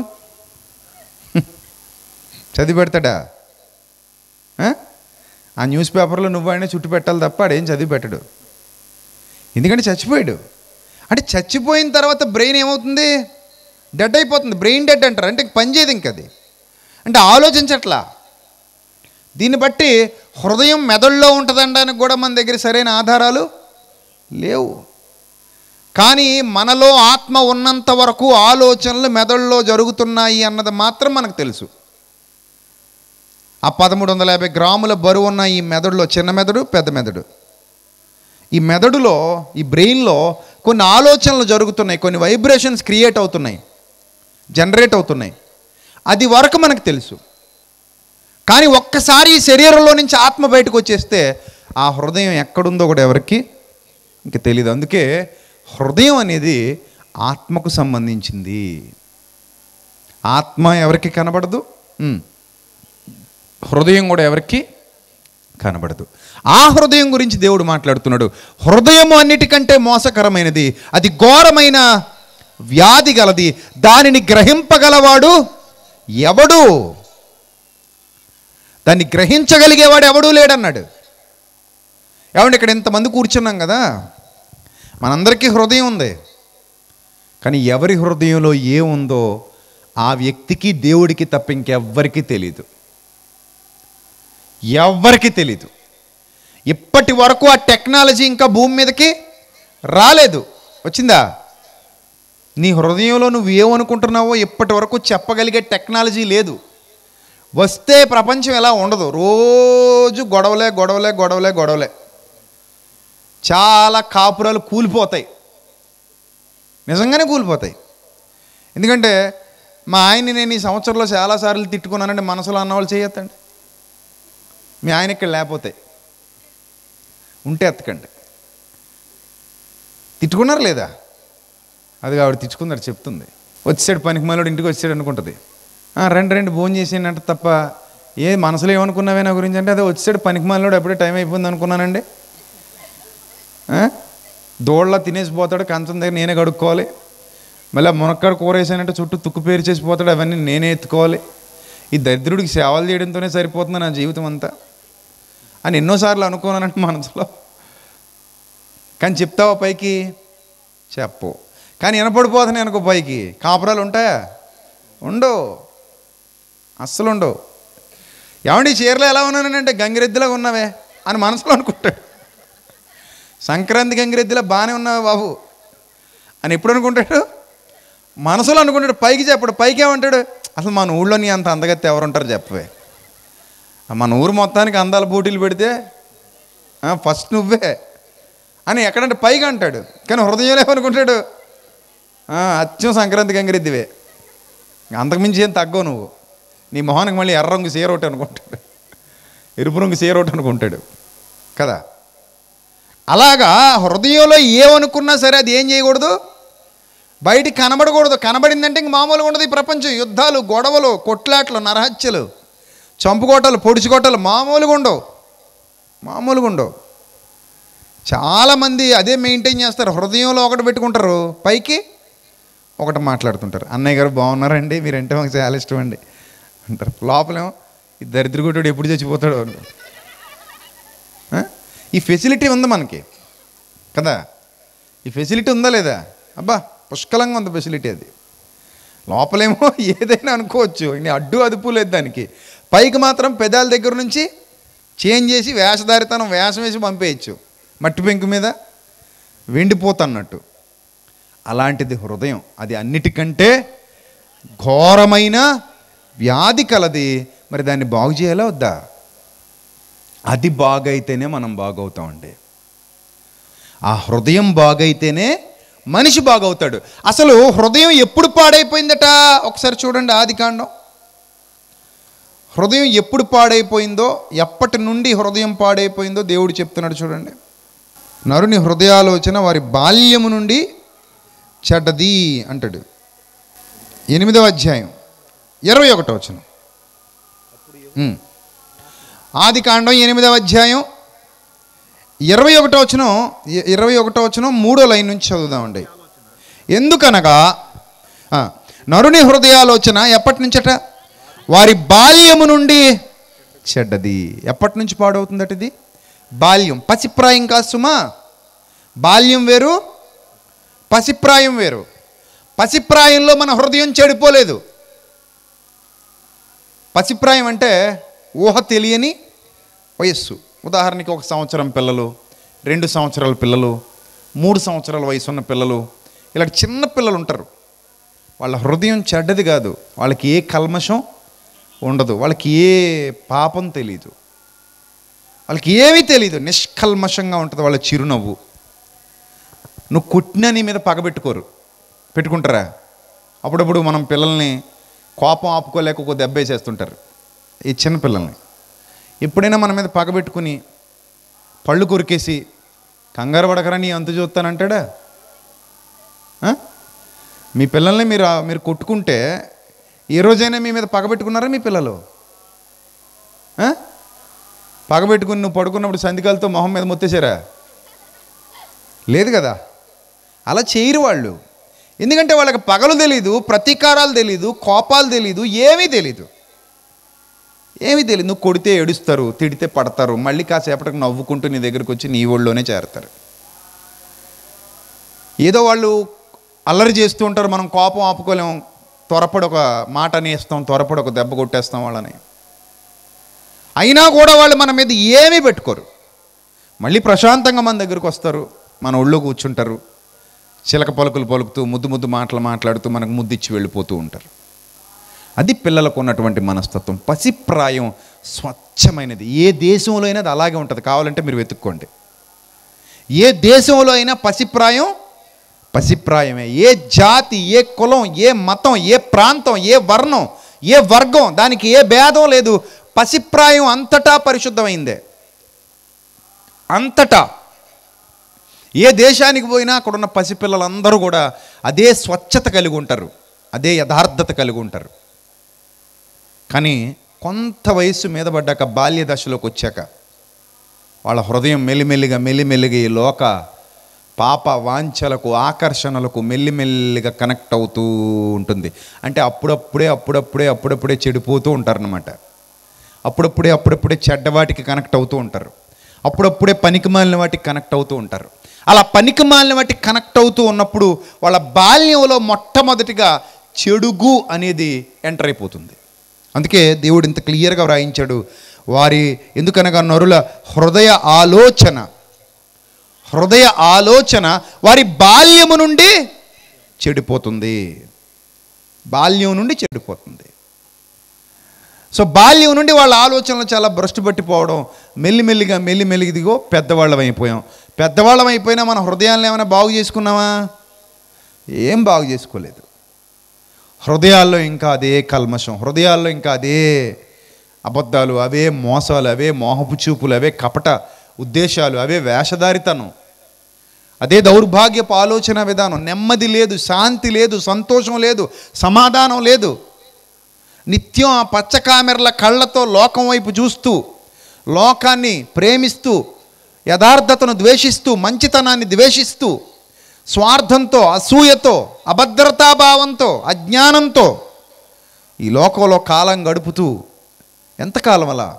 చదివి పెడతాడా ఆ? ఆ న్యూస్ పేపర్లో నువ్వు ఆయన చుట్టు పెట్టాలి తప్ప ఆడేం చదివి పెట్టడు ఎందుకంటే చచ్చిపోయాడు అంటే చచ్చిపోయిన తర్వాత బ్రెయిన్ ఏమవుతుంది డెడ్ అయిపోతుంది బ్రెయిన్ డెడ్ అంటారు అంటే పని చేయదు ఇంక అది అంటే ఆలోచించట్లా దీన్ని బట్టి హృదయం మెదడులో ఉంటుందనడానికి కూడా మన దగ్గర సరైన ఆధారాలు లేవు కానీ మనలో ఆత్మ ఉన్నంత వరకు ఆలోచనలు మెదడులో జరుగుతున్నాయి అన్నది మాత్రం మనకు తెలుసు ఆ పదమూడు వందల యాభై గ్రాముల బరువు ఉన్న ఈ మెదడులో చిన్న మెదడు పెద్ద మెదడు ఈ మెదడులో ఈ బ్రెయిన్లో కొన్ని ఆలోచనలు జరుగుతున్నాయి కొన్ని వైబ్రేషన్స్ క్రియేట్ అవుతున్నాయి జనరేట్ అవుతున్నాయి అది వరకు మనకు తెలుసు కానీ ఒక్కసారి ఈ శరీరంలో నుంచి ఆత్మ బయటకు వచ్చేస్తే ఆ హృదయం ఎక్కడుందో కూడా ఎవరికి ఇంక తెలియదు అందుకే హృదయం అనేది ఆత్మకు సంబంధించింది ఆత్మ ఎవరికి కనబడదు ఉమ్. హృదయం కూడా ఎవరికి కనబడదు ఆ హృదయం గురించి దేవుడు మాట్లాడుతున్నాడు హృదయము అన్నిటికంటే మోసకరమైనది అది ఘోరమైన వ్యాధి గలది దానిని గ్రహింపగలవాడు ఎవడు దాన్ని గ్రహించగలిగేవాడు ఎవడూ లేడన్నాడు ఏమండి ఇక్కడ ఇంతమంది కూర్చున్నాం కదా మనందరికీ హృదయం ఉంది కానీ ఎవరి హృదయంలో ఏముందో ఆ వ్యక్తికి దేవుడికి తప్ప ఇంకెవ్వరికీ తెలియదు ఎవ్వరికీ తెలీదు ఇప్పటి వరకు ఆ టెక్నాలజీ ఇంకా భూమి మీదకి రాలేదు వచ్చిందా నీ హృదయంలో నువ్వు ఏమనుకుంటున్నావో ఇప్పటి వరకు చెప్పగలిగే టెక్నాలజీ లేదు వస్తే ప్రపంచం ఎలా ఉండదు రోజు గొడవలే గొడవలే గొడవలే గొడవలే చాలా కాపురాలు కూలిపోతాయి నిజంగానే కూలిపోతాయి ఎందుకంటే మా ఆయన్ని నేను ఈ సంవత్సరంలో చాలాసార్లు తిట్టుకున్నానంటే మనసులో అన్నవాళ్ళు చేయొద్దండి మీ ఆయన ఇక్కడ లేకపోతే ఉంటే ఎత్తకండి తిట్టుకున్నారు లేదా అది ఆవిడ తిట్టుకున్నారు చెప్తుంది వచ్చాడు పనికి మళ్ళీ ఇంటికి వచ్చాడు అనుకుంటుంది "ఆ, రండి రండి భోజనం చేసేయండి తప్ప ఏ మనసులో ఏమనుకున్నావే నా గురించి అంటే అదే వచ్చాడు పనికి మళ్ళీ ఎప్పుడే టైం అయిపోయింది అనుకున్నానండి ఆ? దోళ్ళ తినేసి పోతాడు కంచం దగ్గర నేనే కడుక్కోవాలి మళ్ళీ మునక్కాడ కూర వేసానంటే చుట్టూ తుక్కు పేరు చేసి పోతాడు అవన్నీ నేనే ఎత్తుకోవాలి ఈ దరిద్రుడికి సేవలు చేయడంతోనే సరిపోతుంది నా జీవితం అంతా అని ఎన్నోసార్లు అనుకున్నానంటే మనసులో కానీ చెప్తావా పైకి చెప్పు కానీ వినపడిపోతున్నాయి అనుకో పైకి కాపురాలు ఉంటాయా ఉండవు అస్సలు ఉండవు ఏమండి ఈ చీరలో ఎలా ఉన్నానంటే గంగిరెద్దులాగా ఉన్నావే అని మనసులో అనుకుంటాడు సంక్రాంతి గంగిరెద్దులా బాగానే ఉన్నావా బాబు అని ఎప్పుడు అనుకుంటాడు మనసులో అనుకుంటాడు పైకి చెప్పడు పైకి ఏమంటాడు అసలు మన ఊళ్ళో నీ అంత అందగత్తి ఎవరుంటారు చెప్పవే మన ఊరు మొత్తానికి అందాల పోటీలు పెడితే ఆ, ఫస్ట్ నువ్వే అని ఎక్కడంటే పైగా అంటాడు కానీ హృదయంలో ఏమనుకుంటాడు ఆ, అచ్చం సంక్రాంతి గంగిరెద్దివే అంతకుమించి ఏం తగ్గవు నువ్వు నీ మొహానికి మళ్ళీ ఎర్ర రంగు సీర ఒకటి అనుకుంటాడు ఎరుపు రంగు సీర ఒకటి అనుకుంటాడు కదా అలాగా హృదయంలో ఏమనుకున్నా సరే అది ఏం చేయకూడదు బయటికి కనబడకూడదు కనబడిందంటే ఇంక మామూలుగా ఉండదు ఈ ప్రపంచం యుద్ధాలు గొడవలు కొట్లాట్లు నరహత్యలు చంపుకోటలు పొడుచుకోటలు మామూలుగా ఉండవు మామూలుగా ఉండవు చాలామంది అదే మెయింటైన్ చేస్తారు హృదయంలో ఒకటి పెట్టుకుంటారు పైకి ఒకటి మాట్లాడుతుంటారు అన్నయ్య గారు బాగున్నారండి మీరంటే మాకు చాలా ఇష్టం అండి అంటారు లోపలేమో ఈ దరిద్రగుడ్డు ఎప్పుడు చచ్చిపోతాడో అనుకో. ఆ? ఈ ఫెసిలిటీ ఉంది మనకి కదా ఈ ఫెసిలిటీ ఉందా లేదా అబ్బా పుష్కలంగా ఉంది ఫెసిలిటీ అది లోపలేమో ఏదైనా అనుకోవచ్చు ఇన్ని అడ్డు అదుపు లేదు దానికి పైకి మాత్రం పెదాల దగ్గర నుంచి చేంజ్ చేసి వేషధారితనం వేషం వేసి పంపేయచ్చు మట్టి పెంకు మీద వెండిపోతన్నట్టు అలాంటిది హృదయం అది అన్నిటికంటే ఘోరమైన వ్యాధి కలది మరి దాన్ని బాగు చేయాలా వద్దా అది బాగైతేనే మనం బాగవుతామండి ఆ హృదయం బాగైతేనే మనిషి బాగవుతాడు అసలు హృదయం ఎప్పుడు పాడైపోయిందట ఒకసారి చూడండి ఆది కాండం హృదయం ఎప్పుడు పాడైపోయిందో ఎప్పటి నుండి హృదయం పాడైపోయిందో దేవుడు చెప్తున్నాడు చూడండి నరుని హృదయాలోచన వారి బాల్యము నుండి చెడ్డది అంటాడు ఎనిమిదవ అధ్యాయం ఇరవై ఒకటో వచనం ఉమ్. ఆది కాండం ఎనిమిదవ అధ్యాయం ఇరవై ఒకటో వచనం ఇ- ఇరవై ఒకటో వచనం మూడో లైన్ నుంచి చదువుదామండి ఎందుకనగా ఆ, నరుని హృదయాలోచన ఎప్పటి నుంచట వారి బాల్యము నుండి చెడ్డది ఎప్పటి నుంచి పాడవుతుందట ఇది బాల్యం పసిప్రాయం కాదు సుమా బాల్యం వేరు పసిప్రాయం వేరు పసిప్రాయంలో మన హృదయం చెడిపోలేదు పసిప్రాయం అంటే ఊహ తెలియని వయస్సు ఉదాహరణకి ఒక సంవత్సరం పిల్లలు రెండు సంవత్సరాల పిల్లలు మూడు సంవత్సరాల వయసు ఉన్న పిల్లలు ఇలాంటి చిన్న పిల్లలు ఉంటారు వాళ్ళ హృదయం చెడ్డది కాదు వాళ్ళకి ఏ కల్మషం ఉండదు వాళ్ళకి ఏ పాపం తెలీదు వాళ్ళకి ఏమీ తెలీదు నిష్కల్మషంగా ఉంటుంది వాళ్ళ చిరునవ్వు నువ్వు కుట్టినా నీ మీద పగబెట్టుకోరు పెట్టుకుంటారా అప్పుడప్పుడు మనం పిల్లల్ని కోపం ఆపుకోలేక ఒక దెబ్బ వేసేస్తుంటారు ఈ చిన్న పిల్లల్ని ఎప్పుడైనా మన మీద పగబెట్టుకుని పళ్ళు కొరికేసి కంగారు పడకరా నీ అంతు చూస్తానంటాడా ఆ? మీ పిల్లల్ని మీరు మీరు కొట్టుకుంటే ఏ రోజైనా మీ మీద పగబెట్టుకున్నారా మీ పిల్లలు ఆ? పగబెట్టుకుని నువ్వు పడుకున్నప్పుడు సంధికాలతో మొహం మీద మొత్తేసారా లేదు కదా అలా చేయరు వాళ్ళు ఎందుకంటే వాళ్ళకి పగలు తెలీదు ప్రతీకారాలు తెలీదు కోపాలు తెలీదు ఏమీ తెలీదు ఏమీ తెలియదు నువ్వు కొడితే ఏడుస్తారు తిడితే పడతారు మళ్ళీ కాసేపటికి నవ్వుకుంటూ నీ దగ్గరికి వచ్చి నీ ఒళ్ళోనే చేరతారు ఏదో వాళ్ళు అల్లరి చేస్తూ ఉంటారు మనం కోపం ఆపుకోలేం త్వరపడి ఒక మాట అనేస్తాం త్వరపడి ఒక దెబ్బ కొట్టేస్తాం వాళ్ళని అయినా కూడా వాళ్ళు మన మీద ఏమీ పెట్టుకోరు మళ్ళీ ప్రశాంతంగా మన దగ్గరికి వస్తారు మన ఒళ్ళో కూర్చుంటారు చిలక పలుకులు పలుకుతూ ముద్దు ముద్దు మాటలు మాట్లాడుతూ మనకు ముద్దిచ్చి వెళ్ళిపోతూ ఉంటారు అది పిల్లలకు ఉన్నటువంటి మనస్తత్వం పసిప్రాయం స్వచ్ఛమైనది ఏ దేశంలో అయినా అది అలాగే ఉంటుంది కావాలంటే మీరు వెతుక్కోండి ఏ దేశంలో అయినా పసిప్రాయం పసిప్రాయమే ఏ జాతి ఏ కులం ఏ మతం ఏ ప్రాంతం ఏ వర్ణం ఏ వర్గం దానికి ఏ భేదం లేదు పసిప్రాయం అంతటా పరిశుద్ధమైందే అంతటా ఏ దేశానికి పోయినా అక్కడున్న పసిపిల్లలందరూ కూడా అదే స్వచ్ఛత కలిగి ఉంటారు అదే యథార్థత కలిగి ఉంటారు కానీ కొంత వయస్సు మీద పడ్డాక బాల్య దశలోకి వచ్చాక వాళ్ళ హృదయం మెల్లిమెల్లిగా మెల్లిమెల్లిగా ఈ లోక పాప వాంఛలకు ఆకర్షణలకు మెల్లిమెల్లిగా కనెక్ట్ అవుతూ ఉంటుంది అంటే అప్పుడప్పుడే అప్పుడప్పుడే అప్పుడప్పుడే చెడిపోతూ ఉంటారనమాట అప్పుడప్పుడే అప్పుడప్పుడే చెడ్డవాటికి కనెక్ట్ అవుతూ ఉంటారు అప్పుడప్పుడే పనికిమాలిన వాటికి కనెక్ట్ అవుతూ ఉంటారు అలా పనికిమాలిన వాటికి కనెక్ట్ అవుతూ ఉన్నప్పుడు వాళ్ళ బాల్యంలో మొట్టమొదటిగా చెడుగు అనేది ఎంటర్ అయిపోతుంది అందుకే దేవుడు ఇంత క్లియర్గా వ్రాయించాడు వారి ఎందుకనగా నరుల హృదయ ఆలోచన హృదయ ఆలోచన వారి బాల్యము నుండి చెడిపోతుంది బాల్యం నుండి చెడిపోతుంది సో బాల్యం నుండి వాళ్ళ ఆలోచనలు చాలా భ్రష్టు పట్టిపోవడం మెల్లిమెల్లిగా మెల్లిమెల్లిగా ఇదిగో పెద్దవాళ్ళం అయిపోయాం పెద్దవాళ్ళం అయిపోయినా మన హృదయాలను ఏమైనా బాగు చేసుకున్నావా ఏం బాగు చేసుకోలేదు హృదయాల్లో ఇంకా అదే కల్మషం హృదయాల్లో ఇంకా అదే అబద్ధాలు అవే మోసాలు అవే మోహపు చూపులు అవే కపట ఉద్దేశాలు అవే వేషధారితనం అదే దౌర్భాగ్యపు ఆలోచన విధానం నెమ్మది లేదు శాంతి లేదు సంతోషం లేదు సమాధానం లేదు నిత్యం ఆ పచ్చ కామెరల కళ్ళతో లోకం వైపు చూస్తూ లోకాన్ని ప్రేమిస్తూ యథార్థతను ద్వేషిస్తూ మంచితనాన్ని ద్వేషిస్తూ స్వార్థంతో అసూయతో అభద్రతాభావంతో అజ్ఞానంతో ఈ లోకంలో కాలం గడుపుతూ ఎంతకాలం అలా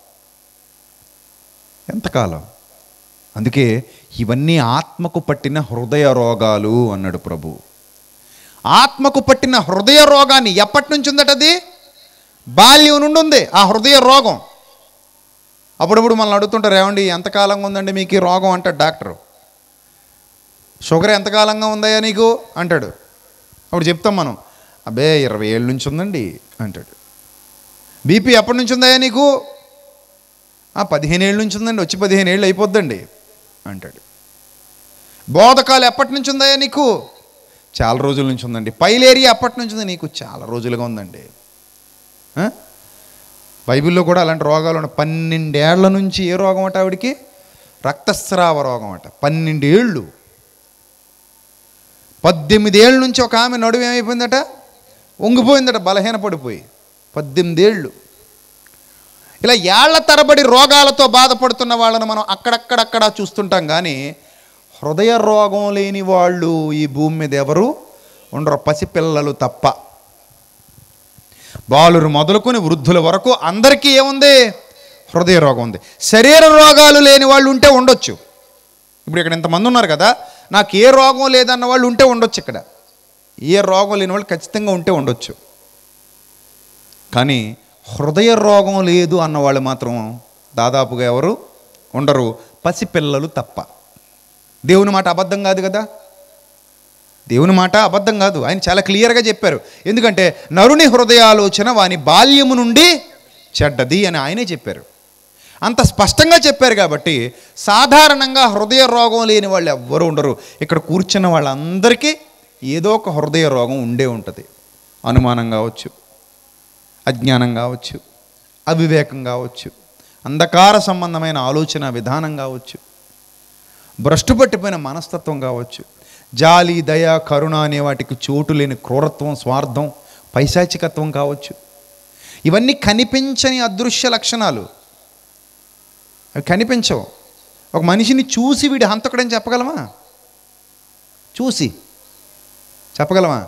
ఎంతకాలం అందుకే ఇవన్నీ ఆత్మకు పట్టిన హృదయ రోగాలు అన్నాడు ప్రభు ఆత్మకు పట్టిన హృదయ రోగాన్ని ఎప్పటి నుంచి ఉందట అది బాల్యం నుండి ఉంది ఆ హృదయ రోగం అప్పుడప్పుడు మనల్ని అడుగుతుంటారు ఏమండి ఎంతకాలంగా ఉందండి మీకు ఈ రోగం అంటాడు డాక్టరు షుగర్ ఎంతకాలంగా ఉందయ్యా నీకు అంటాడు అప్పుడు చెప్తాం మనం అబ్బే ఇరవై ఏళ్ళ నుంచి ఉందండి అంటాడు బీపీ ఎప్పటి నుంచి ఉందయ్యా నీకు "ఆ, పదిహేను ఏళ్ళ నుంచి ఉందండి వచ్చి పదిహేను ఏళ్ళు అయిపోద్దండి అంటాడు బోధకాలు ఎప్పటి నుంచి ఉందయ్యా నీకు చాలా రోజుల నుంచి ఉందండి పైలేరియా ఎప్పటి నుంచి ఉంది నీకు చాలా రోజులుగా ఉందండి ఆ? బైబిల్లో కూడా అలాంటి రోగాలు ఉన్నాయి పన్నెండేళ్ల నుంచి ఏ రోగం అట ఆవిడికి రక్తస్రావ రోగం అట పన్నెండేళ్ళు పద్దెనిమిది ఏళ్ళ నుంచి ఒక ఆమె నడువు ఏమైపోయిందట వంగిపోయిందట బలహీన పడిపోయి పద్దెనిమిదేళ్ళు ఇలా ఏళ్ల తరబడి రోగాలతో బాధపడుతున్న వాళ్ళని మనం అక్కడక్కడక్కడ చూస్తుంటాం కానీ హృదయ రోగం లేని వాళ్ళు ఈ భూమి మీద ఎవరు ఉండరు పసిపిల్లలు తప్ప బాలురు మొదలుకొని వృద్ధుల వరకు అందరికీ ఏముంది హృదయ రోగం ఉంది శరీర రోగాలు లేని వాళ్ళు ఉంటే ఉండొచ్చు ఇప్పుడు ఇక్కడ ఇంతమంది ఉన్నారు కదా నాకు ఏ రోగం లేదన్న వాళ్ళు ఉంటే ఉండొచ్చు ఇక్కడ ఏ రోగం లేని వాళ్ళు ఖచ్చితంగా ఉంటే ఉండొచ్చు కానీ హృదయ రోగం లేదు అన్న వాళ్ళు మాత్రం దాదాపుగా ఎవరు ఉండరు పసిపిల్లలు తప్ప దేవుని మాట అబద్ధం కాదు కదా దేవుని మాట అబద్ధం కాదు ఆయన చాలా క్లియర్గా చెప్పారు ఎందుకంటే నరుని హృదయాలోచన వాని బాల్యము నుండి చెడ్డది అని ఆయనే చెప్పారు అంత స్పష్టంగా చెప్పారు కాబట్టి సాధారణంగా హృదయ రోగం లేని వాళ్ళు ఎవ్వరూ ఉండరు ఇక్కడ కూర్చున్న వాళ్ళందరికీ ఏదో ఒక హృదయ రోగం ఉండే ఉంటుంది అనుమానం కావచ్చు అజ్ఞానం కావచ్చు అవివేకం కావచ్చు అంధకార సంబంధమైన ఆలోచన విధానం కావచ్చు భ్రష్టు పట్టిపోయిన మనస్తత్వం కావచ్చు జాలి దయ కరుణ అనే వాటికి చోటు లేని క్రూరత్వం స్వార్థం పైశాచికత్వం కావచ్చు ఇవన్నీ కనిపించని అదృశ్య లక్షణాలు అవి కనిపించవు ఒక మనిషిని చూసి వీడి హంతకుడని చెప్పగలమా చూసి చెప్పగలమా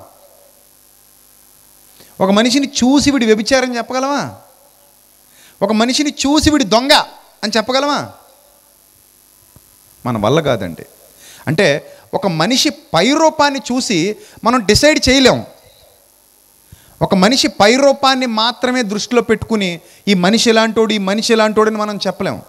ఒక మనిషిని చూసి వీడి వ్యభిచారం చెప్పగలమా ఒక మనిషిని చూసి వీడి దొంగ అని చెప్పగలమా మన వల్ల కాదండి అంటే ఒక మనిషి పైరూపాన్ని చూసి మనం డిసైడ్ చేయలేం ఒక మనిషి పైరూపాన్ని మాత్రమే దృష్టిలో పెట్టుకుని ఈ మనిషి ఎలాంటోడు ఈ మనిషి ఎలాంటోడని మనం చెప్పలేం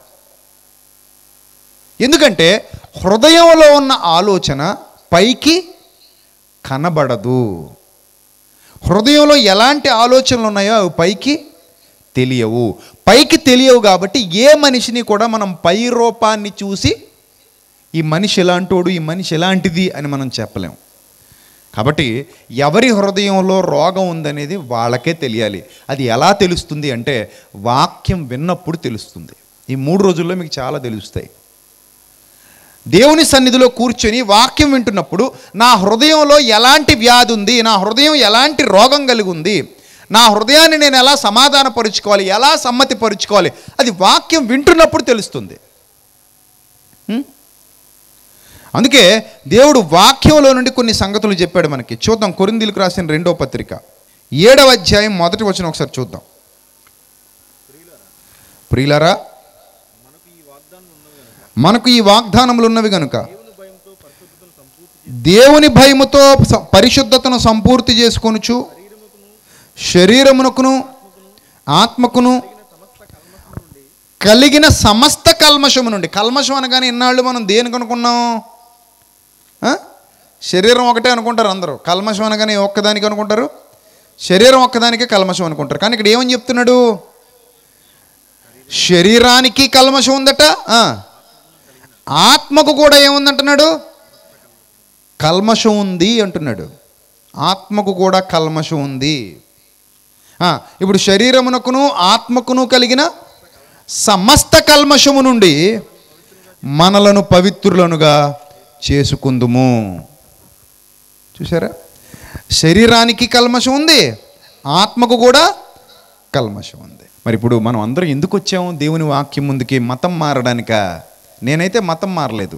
ఎందుకంటే హృదయంలో ఉన్న ఆలోచన పైకి కనబడదు హృదయంలో ఎలాంటి ఆలోచనలు ఉన్నాయో అవి పైకి తెలియవు పైకి తెలియవు కాబట్టి ఏ మనిషిని కూడా మనం పై రూపాన్ని చూసి ఈ మనిషి ఎలాంటోడు ఈ మనిషి ఎలాంటిది అని మనం చెప్పలేం కాబట్టి ఎవరి హృదయంలో రోగం ఉందనేది వాళ్ళకే తెలియాలి అది ఎలా తెలుస్తుంది అంటే వాక్యం విన్నప్పుడు తెలుస్తుంది ఈ మూడు రోజుల్లో మీకు చాలా తెలుస్తాయి దేవుని సన్నిధిలో కూర్చొని వాక్యం వింటున్నప్పుడు నా హృదయంలో ఎలాంటి వ్యాధి ఉంది నా హృదయం ఎలాంటి రోగం కలిగి ఉంది నా హృదయాన్ని నేను ఎలా సమాధానపరుచుకోవాలి ఎలా సమ్మతిపరుచుకోవాలి అది వాక్యం వింటున్నప్పుడు తెలుస్తుంది హ్మ్? అందుకే దేవుడు వాక్యంలో నుండి కొన్ని సంగతులు చెప్పాడు మనకి చూద్దాం కొరిందీలకు రాసిన రెండో పత్రిక ఏడవ అధ్యాయం మొదటి వచ్చిన ఒకసారి చూద్దాం ప్రియులరా మనకు ఈ వాగ్దానములు ఉన్నవి కనుక దేవుని భయముతో స- పరిశుద్ధతను సంపూర్తి చేసుకొనుచు శరీరమునకును ఆత్మకును కలిగిన సమస్త కల్మషము నుండి కల్మషం అనగానే ఇన్నాళ్ళు మనం దేనికి అనుకున్నాం ఆ? శరీరం ఒకటే అనుకుంటారు అందరూ కల్మషం అనగానే ఒక్కదానికి అనుకుంటారు శరీరం ఒక్కదానికే కల్మషం అనుకుంటారు కానీ ఇక్కడ ఏమని చెప్తున్నాడు శరీరానికి కల్మషం ఉందట ఆ. ఆత్మకు కూడా ఏముందంటున్నాడు కల్మషం ఉంది అంటున్నాడు ఆత్మకు కూడా కల్మషం ఉంది ఆ, ఇప్పుడు శరీరమునకును ఆత్మకును కలిగిన సమస్త కల్మషము నుండి మనలను పవిత్రులనుగా చేసుకుందుము చూసారా శరీరానికి కల్మషం ఉంది ఆత్మకు కూడా కల్మషం ఉంది మరి ఇప్పుడు మనం అందరం ఎందుకు వచ్చాము దేవుని వాక్యం ముందుకి మతం మారడానిక నేనైతే మతం మారలేదు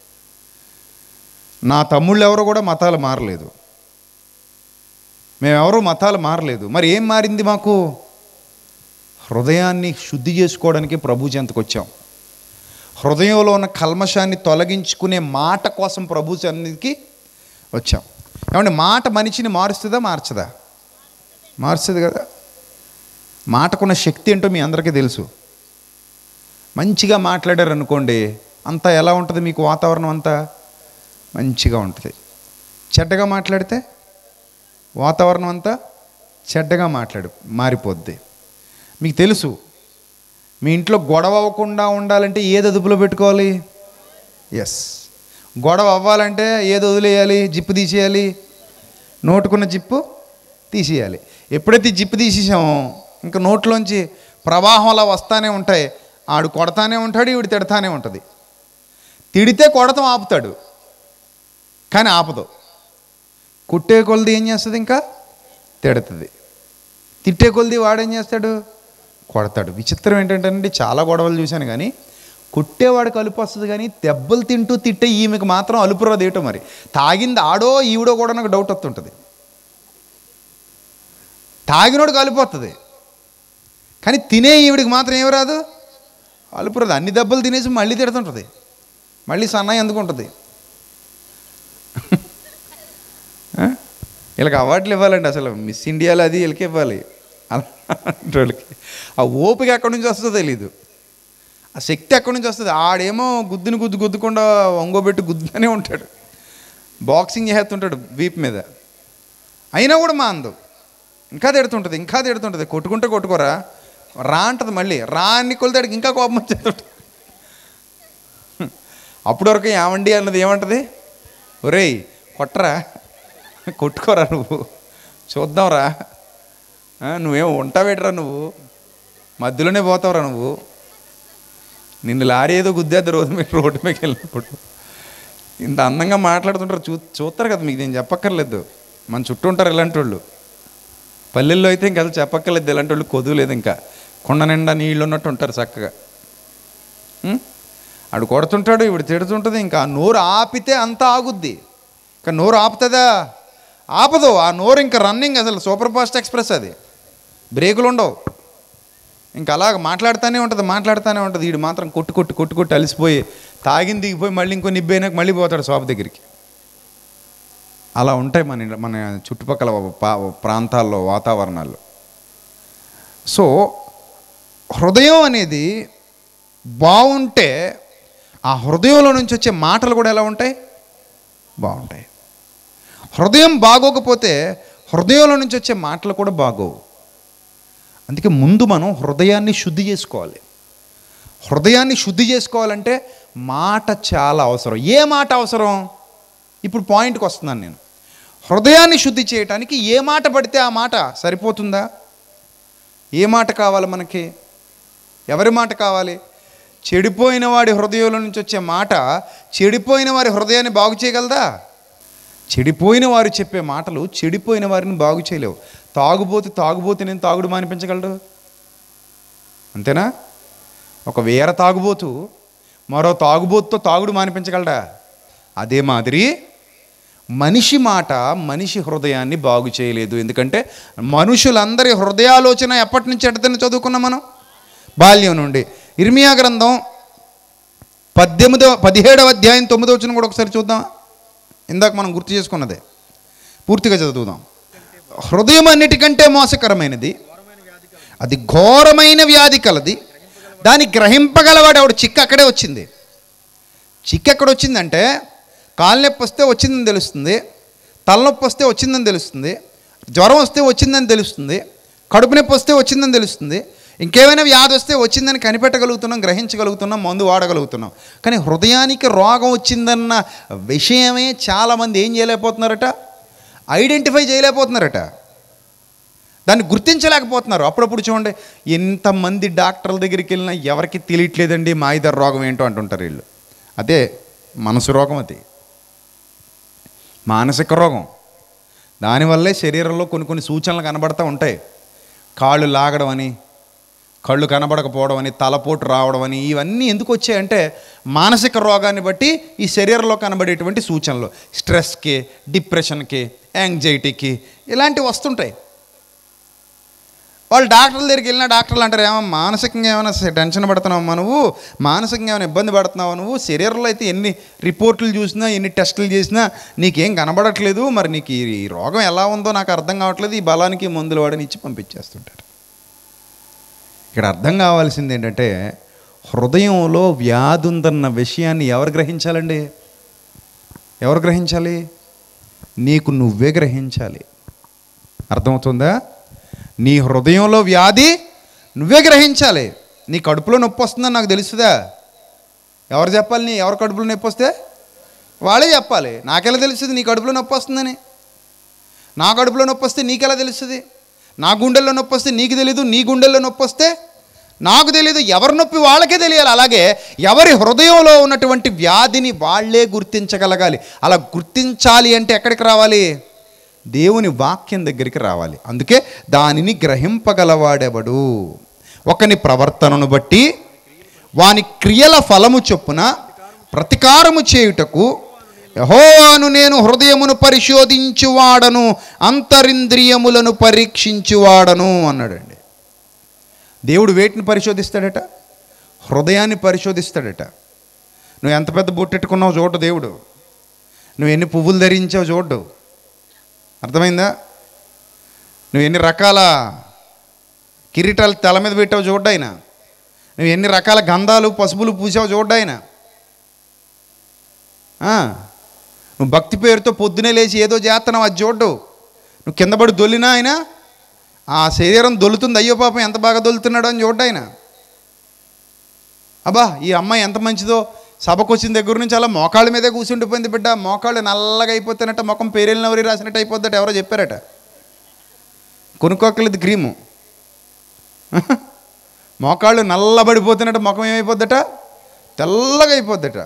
నా తమ్ముళ్ళు ఎవరు కూడా మతాలు మారలేదు మేమెవరూ మతాలు మారలేదు మరి ఏం మారింది మాకు హృదయాన్ని శుద్ధి చేసుకోవడానికి ప్రభు చెంతకు వచ్చాం హృదయంలో ఉన్న కల్మషాన్ని తొలగించుకునే మాట కోసం ప్రభు సన్నిధికి వచ్చాం ఏమంటే మాట మనిషిని మారుస్తుందా మార్చదా మార్చదు కదా మాటకున్న శక్తి ఏంటో మీ అందరికీ తెలుసు మంచిగా మాట్లాడారు అనుకోండి అంతా ఎలా ఉంటుంది మీకు వాతావరణం అంతా మంచిగా ఉంటుంది చెడ్డగా మాట్లాడితే వాతావరణం అంతా చెడ్డగా మాట్లాడు మారిపోద్ది మీకు తెలుసు మీ ఇంట్లో గొడవ అవ్వకుండా ఉండాలంటే ఏది అదుపులో పెట్టుకోవాలి ఎస్ గొడవ అవ్వాలంటే ఏది వదిలేయాలి జిప్పు తీసేయాలి నోటుకున్న జిప్పు తీసేయాలి ఎప్పుడైతే ఈ జిప్పు తీసేసామో ఇంకా నోట్లోంచి ప్రవాహం అలా వస్తానే ఉంటాయి ఆడు కొడతానే ఉంటాడు ఈవిడ తిడతానే ఉంటుంది తిడితే కొడతాం ఆపుతాడు కానీ ఆపదు కుట్టే కొలది ఏం చేస్తుంది ఇంకా తిడుతుంది తిట్టే కొలది వాడేం చేస్తాడు కొడతాడు విచిత్రం ఏంటంటే చాలా గొడవలు చూశాను కానీ కుట్టేవాడు కలుపు వస్తుంది కానీ దెబ్బలు తింటూ తిట్టే ఈమెకు మాత్రం అలుపు రాదు ఏటో మరి తాగింది ఆడో ఈవిడో కూడా నాకు డౌట్ వస్తుంటుంది తాగినోడు కలుపు వస్తుంది కానీ తినే ఈవిడికి మాత్రం ఏమి రాదు అలుపు రాదు అన్ని దెబ్బలు తినేసి మళ్ళీ తిడుతుంటుంది మళ్ళీ సన్నాయి ఎందుకు ఉంటుంది ఆ? వీళ్ళకి అవార్డులు ఇవ్వాలండి అసలు మిస్ ఇండియాలో అది వీళ్ళకి ఇవ్వాలి అలాంటి వాళ్ళకి ఆ ఓపిక ఎక్కడి నుంచి వస్తుందో తెలీదు ఆ శక్తి ఎక్కడి నుంచి వస్తుంది ఆడేమో గుద్దుని గుద్దు గుద్దుకుండా ఒంగోబెట్టి గుద్దునే ఉంటాడు బాక్సింగ్ చేస్తుంటాడు వీప్ మీద అయినా కూడా మా అందు ఇంకా తిడుతుంటుంది ఇంకా తిడుతుంటుంది కొట్టుకుంటే కొట్టుకోరా రా అంటది మళ్ళీ రా అన్ని కొలితాడికి ఇంకా కోపం వచ్చేస్తుంటుంది అప్పటి వరకు ఏమండి అన్నది ఏమంటది ఒరేయ్ కొట్టరా కొట్టుకోరా నువ్వు చూద్దాంరా ఆ, నువ్వేం ఉంటావేట్రా నువ్వు మధ్యలోనే పోతావురా నువ్వు నిన్ను లారీ ఏదో గుద్దేద్ది రోజు మీరు రోడ్డు మీద వెళ్ళినప్పుడు ఇంత అందంగా మాట్లాడుతుంటారు చూ చూస్తారు కదా మీకు నేను చెప్పక్కర్లేదు మన చుట్టూ ఉంటారు ఇలాంటి వాళ్ళు పల్లెల్లో అయితే ఇంకా అసలు చెప్పక్కర్లేదు ఇలాంటి వాళ్ళు కొదువు లేదు ఇంకా కొండ నిండా నీళ్ళు ఉన్నట్టు ఉంటారు చక్కగా ఉం? ఆడు కొడుతుంటాడు ఇప్పుడు తిడుతుంటుంది ఇంకా ఆ నోరు ఆపితే అంతా ఆగుద్ది ఇంకా నోరు ఆపుతుందా ఆపదు ఆ నోరు ఇంకా రన్నింగ్ అసలు సూపర్ ఫాస్ట్ ఎక్స్ప్రెస్ అది బ్రేకులు ఉండవు ఇంకా అలాగ మాట్లాడుతూనే ఉంటుంది మాట్లాడుతూనే ఉంటుంది వీడు మాత్రం కొట్టు కొట్టు కొట్టు కొట్టు అలిసిపోయి తాగింది దిగిపోయి మళ్ళీ ఇంకో నిబ్బైనాక మళ్ళీ పోతాడు షాప్ దగ్గరికి అలా ఉంటాయి మన ఇంట్లో- మన చుట్టుపక్కల పా- ప్రాంతాల్లో వాతావరణాలు సో హృదయం అనేది బాగుంటే ఆ హృదయంలో నుంచి వచ్చే మాటలు కూడా ఎలా ఉంటాయి బాగుంటాయి హృదయం బాగోకపోతే హృదయంలో నుంచి వచ్చే మాటలు కూడా బాగోవు అందుకే ముందు మనం హృదయాన్ని శుద్ధి చేసుకోవాలి హృదయాన్ని శుద్ధి చేసుకోవాలంటే మాట చాలా అవసరం ఏ మాట అవసరం ఇప్పుడు పాయింట్కి వస్తున్నాను నేను హృదయాన్ని శుద్ధి చేయటానికి ఏ మాట పడితే ఆ మాట సరిపోతుందా ఏ మాట కావాలి మనకి ఎవరి మాట కావాలి చెడిపోయిన వాడి హృదయంలో నుంచి వచ్చే మాట చెడిపోయిన వారి హృదయాన్ని బాగు చేయగలదా చెడిపోయిన వారు చెప్పే మాటలు చెడిపోయిన వారిని బాగు చేయలేవు తాగుబోతు తాగుబోతు నేను తాగుడు మానిపించగలడు అంతేనా ఒక వేర తాగుబోతు మరో తాగుబోతుతో తాగుడు మానిపించగలడా అదే మాదిరి మనిషి మాట మనిషి హృదయాన్ని బాగు చేయలేదు ఎందుకంటే మనుషులందరి హృదయాలోచన ఎప్పటి నుంచి ఎట్టదని చదువుకున్నాం మనం బాల్యం నుండి ఇర్మియా గ్రంథం పద్దెనిమిదవ పదిహేడవ అధ్యాయం తొమ్మిదవ వచ్చిన కూడా ఒకసారి చూద్దాం ఇందాక మనం గుర్తు చేసుకున్నదే పూర్తిగా చదువుదాం హృదయం అన్నిటికంటే మోసకరమైనది అది ఘోరమైన వ్యాధి కలది దాన్ని గ్రహింపగలవాడు ఆవిడ చిక్క అక్కడే వచ్చింది చిక్క ఎక్కడ వచ్చిందంటే కాలు నొప్పి వస్తే వచ్చిందని తెలుస్తుంది తలనొప్పి వస్తే వచ్చిందని తెలుస్తుంది జ్వరం వస్తే వచ్చిందని తెలుస్తుంది కడుపు నొప్పి వస్తే వచ్చిందని తెలుస్తుంది ఇంకేమైనా వ్యాధి వస్తే వచ్చిందని కనిపెట్టగలుగుతున్నాం గ్రహించగలుగుతున్నాం మందు వాడగలుగుతున్నాం కానీ హృదయానికి రోగం వచ్చిందన్న విషయమే చాలామంది ఏం చేయలేకపోతున్నారట ఐడెంటిఫై చేయలేకపోతున్నారట దాన్ని గుర్తించలేకపోతున్నారు అప్పుడప్పుడు చూడండి ఎంతమంది డాక్టర్ల దగ్గరికి వెళ్ళినా ఎవరికి తెలియట్లేదండి మాయిదారు రోగం ఏంటో అంటుంటారు వీళ్ళు అదే మనసు రోగం అది మానసిక రోగం దానివల్లే శరీరంలో కొన్ని కొన్ని సూచనలు కనబడుతూ ఉంటాయి కాళ్ళు లాగడం అని కళ్ళు కనబడకపోవడం అని తలపోటు రావడం అని ఇవన్నీ ఎందుకు వచ్చాయంటే మానసిక రోగాన్ని బట్టి ఈ శరీరంలో కనబడేటువంటి సూచనలు స్ట్రెస్కి డిప్రెషన్కి యాంగ్జైటీకి ఇలాంటివి వస్తుంటాయి వాళ్ళు డాక్టర్ల దగ్గరికి వెళ్ళిన డాక్టర్లు అంటారు ఏమో మానసికంగా ఏమైనా టెన్షన్ పడుతున్నావమ్మా నువ్వు మానసికంగా ఏమైనా ఇబ్బంది పడుతున్నావా నువ్వు శరీరంలో అయితే ఎన్ని రిపోర్ట్లు చూసినా ఎన్ని టెస్టులు చేసినా నీకేం కనబడట్లేదు మరి నీకు ఈ రోగం ఎలా ఉందో నాకు అర్థం కావట్లేదు ఈ బలానికి మందులు వాడని ఇచ్చి పంపించేస్తుంటారు ఇక్కడ అర్థం కావాల్సింది ఏంటంటే హృదయంలో వ్యాధి ఉందన్న విషయాన్ని ఎవరు గ్రహించాలండి ఎవరు గ్రహించాలి నీకు నువ్వే గ్రహించాలి అర్థమవుతుందా నీ హృదయంలో వ్యాధి నువ్వే గ్రహించాలి నీ కడుపులో నొప్పి వస్తుందని నాకు తెలుసుదా ఎవరు చెప్పాలి నీ ఎవరి కడుపులో నొప్పి వస్తే వాళ్ళే చెప్పాలి నాకెలా తెలుస్తుంది నీ కడుపులో నొప్పి వస్తుందని నా కడుపులో నొప్పి వస్తే నీకెలా తెలుస్తుంది నా గుండెల్లో నొప్పి వస్తే నీకు తెలీదు నీ గుండెల్లో నొప్పి వస్తే నాకు తెలీదు ఎవరి నొప్పి వాళ్ళకే తెలియాలి అలాగే ఎవరి హృదయంలో ఉన్నటువంటి వ్యాధిని వాళ్ళే గుర్తించగలగాలి అలా గుర్తించాలి అంటే ఎక్కడికి రావాలి దేవుని వాక్యం దగ్గరికి రావాలి అందుకే దానిని గ్రహింపగలవాడెవడు ఒకని ప్రవర్తనను బట్టి వాని క్రియల ఫలము చొప్పున ప్రతికారము చేయుటకు యహోవాను నేను హృదయమును పరిశోధించువాడను అంతరింద్రియములను పరీక్షించువాడను అన్నాడండి దేవుడు వేటిని పరిశోధిస్తాడట హృదయాన్ని పరిశోధిస్తాడట నువ్వు ఎంత పెద్ద బొట్టెట్టుకున్నావు చూడు దేవుడు నువ్వు ఎన్ని పువ్వులు ధరించావు చూడు అర్థమైందా నువ్వు ఎన్ని రకాల కిరీటాలు తల మీద పెట్టావు చూడ్డు ఆయన నువ్వు ఎన్ని రకాల గంధాలు పసుపులు పూసావు చూడ్డు ఆయన ఆ, నువ్వు భక్తి పేరుతో పొద్దునే లేచి ఏదో చేస్తున్నావు అది చూడ్డు నువ్వు కింద పడి దొల్లినా ఆయన ఆ శరీరం దొల్లుతుంది అయ్యో పాపం ఎంత బాగా దొల్లుతున్నాడు అని చూడ్డు ఆయన అబ్బా ఈ అమ్మాయి ఎంత మంచిదో సభకు వచ్చిన దగ్గర నుంచి అలా మోకాళ్ళ మీదే కూర్చుండిపోయింది బిడ్డ మోకాళ్ళు నల్లగా అయిపోతున్నట్ట ముఖం పేరెళ్ళినవరి రాసినట్టు అయిపోద్దట ఎవరో చెప్పారట కొనుక్కోకలేదు క్రీము మోకాళ్ళు నల్లబడిపోతున్నట్టు ముఖం ఏమైపోద్దట తెల్లగా అయిపోద్దట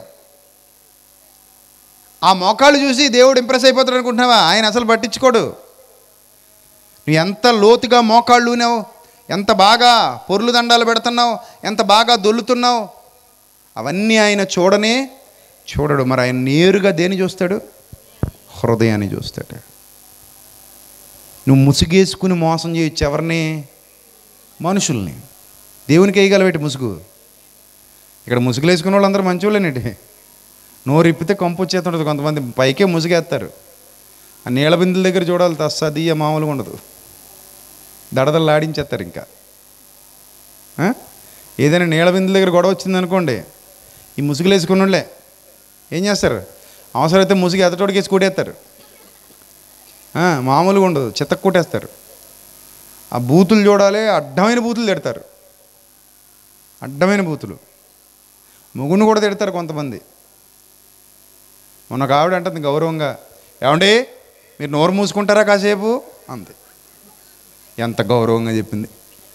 ఆ మోకాళ్ళు చూసి దేవుడు ఇంప్రెస్ అయిపోతాడు అనుకుంటున్నావా ఆయన అసలు పట్టించుకోడు నువ్వు ఎంత లోతుగా మోకాళ్ళు ఊనావు ఎంత బాగా పొర్లు దండాలు పెడుతున్నావు ఎంత బాగా దొల్లుతున్నావు అవన్నీ ఆయన చూడనే చూడడు మరి ఆయన నేరుగా దేని చూస్తాడు హృదయాన్ని చూస్తాడు నువ్వు ముసుగేసుకుని మోసం చేయొచ్చు ఎవరిని మనుషుల్ని దేవునికి వేయగలవేటి ముసుగు ఇక్కడ ముసుగులు వేసుకున్న వాళ్ళందరూ మంచోళ్ళేనండి నోరు ఇప్పితే కంపు వచ్చేస్తుంటుంది కొంతమంది పైకే ముసుగేస్తారు ఆ నీళ్ళ బిందుల దగ్గర చూడాలి తస్సదీయ మామూలుగా ఉండదు దడదలు ఆడించేస్తారు ఇంకా ఆ? ఏదైనా నీళ్ళ బిందుల దగ్గర గొడవ వచ్చిందనుకోండి ఈ ముసుగులు వేసుకున్నోళ్ళే ఏం చేస్తారు అవసరమైతే ముసుగు ఎదటోడికి వేసి కూడేస్తారు ఆ, మామూలుగా ఉండదు చెత్త కూటేస్తారు ఆ బూతులు చూడాలి అడ్డమైన బూతులు తిడతారు అడ్డమైన బూతులు ముగ్గును కూడా తిడతారు కొంతమంది మొన్న ఒక ఆవిడ అంటుంది గౌరవంగా ఏమండి మీరు నోరు మూసుకుంటారా కాసేపు అంతే ఎంత గౌరవంగా చెప్పింది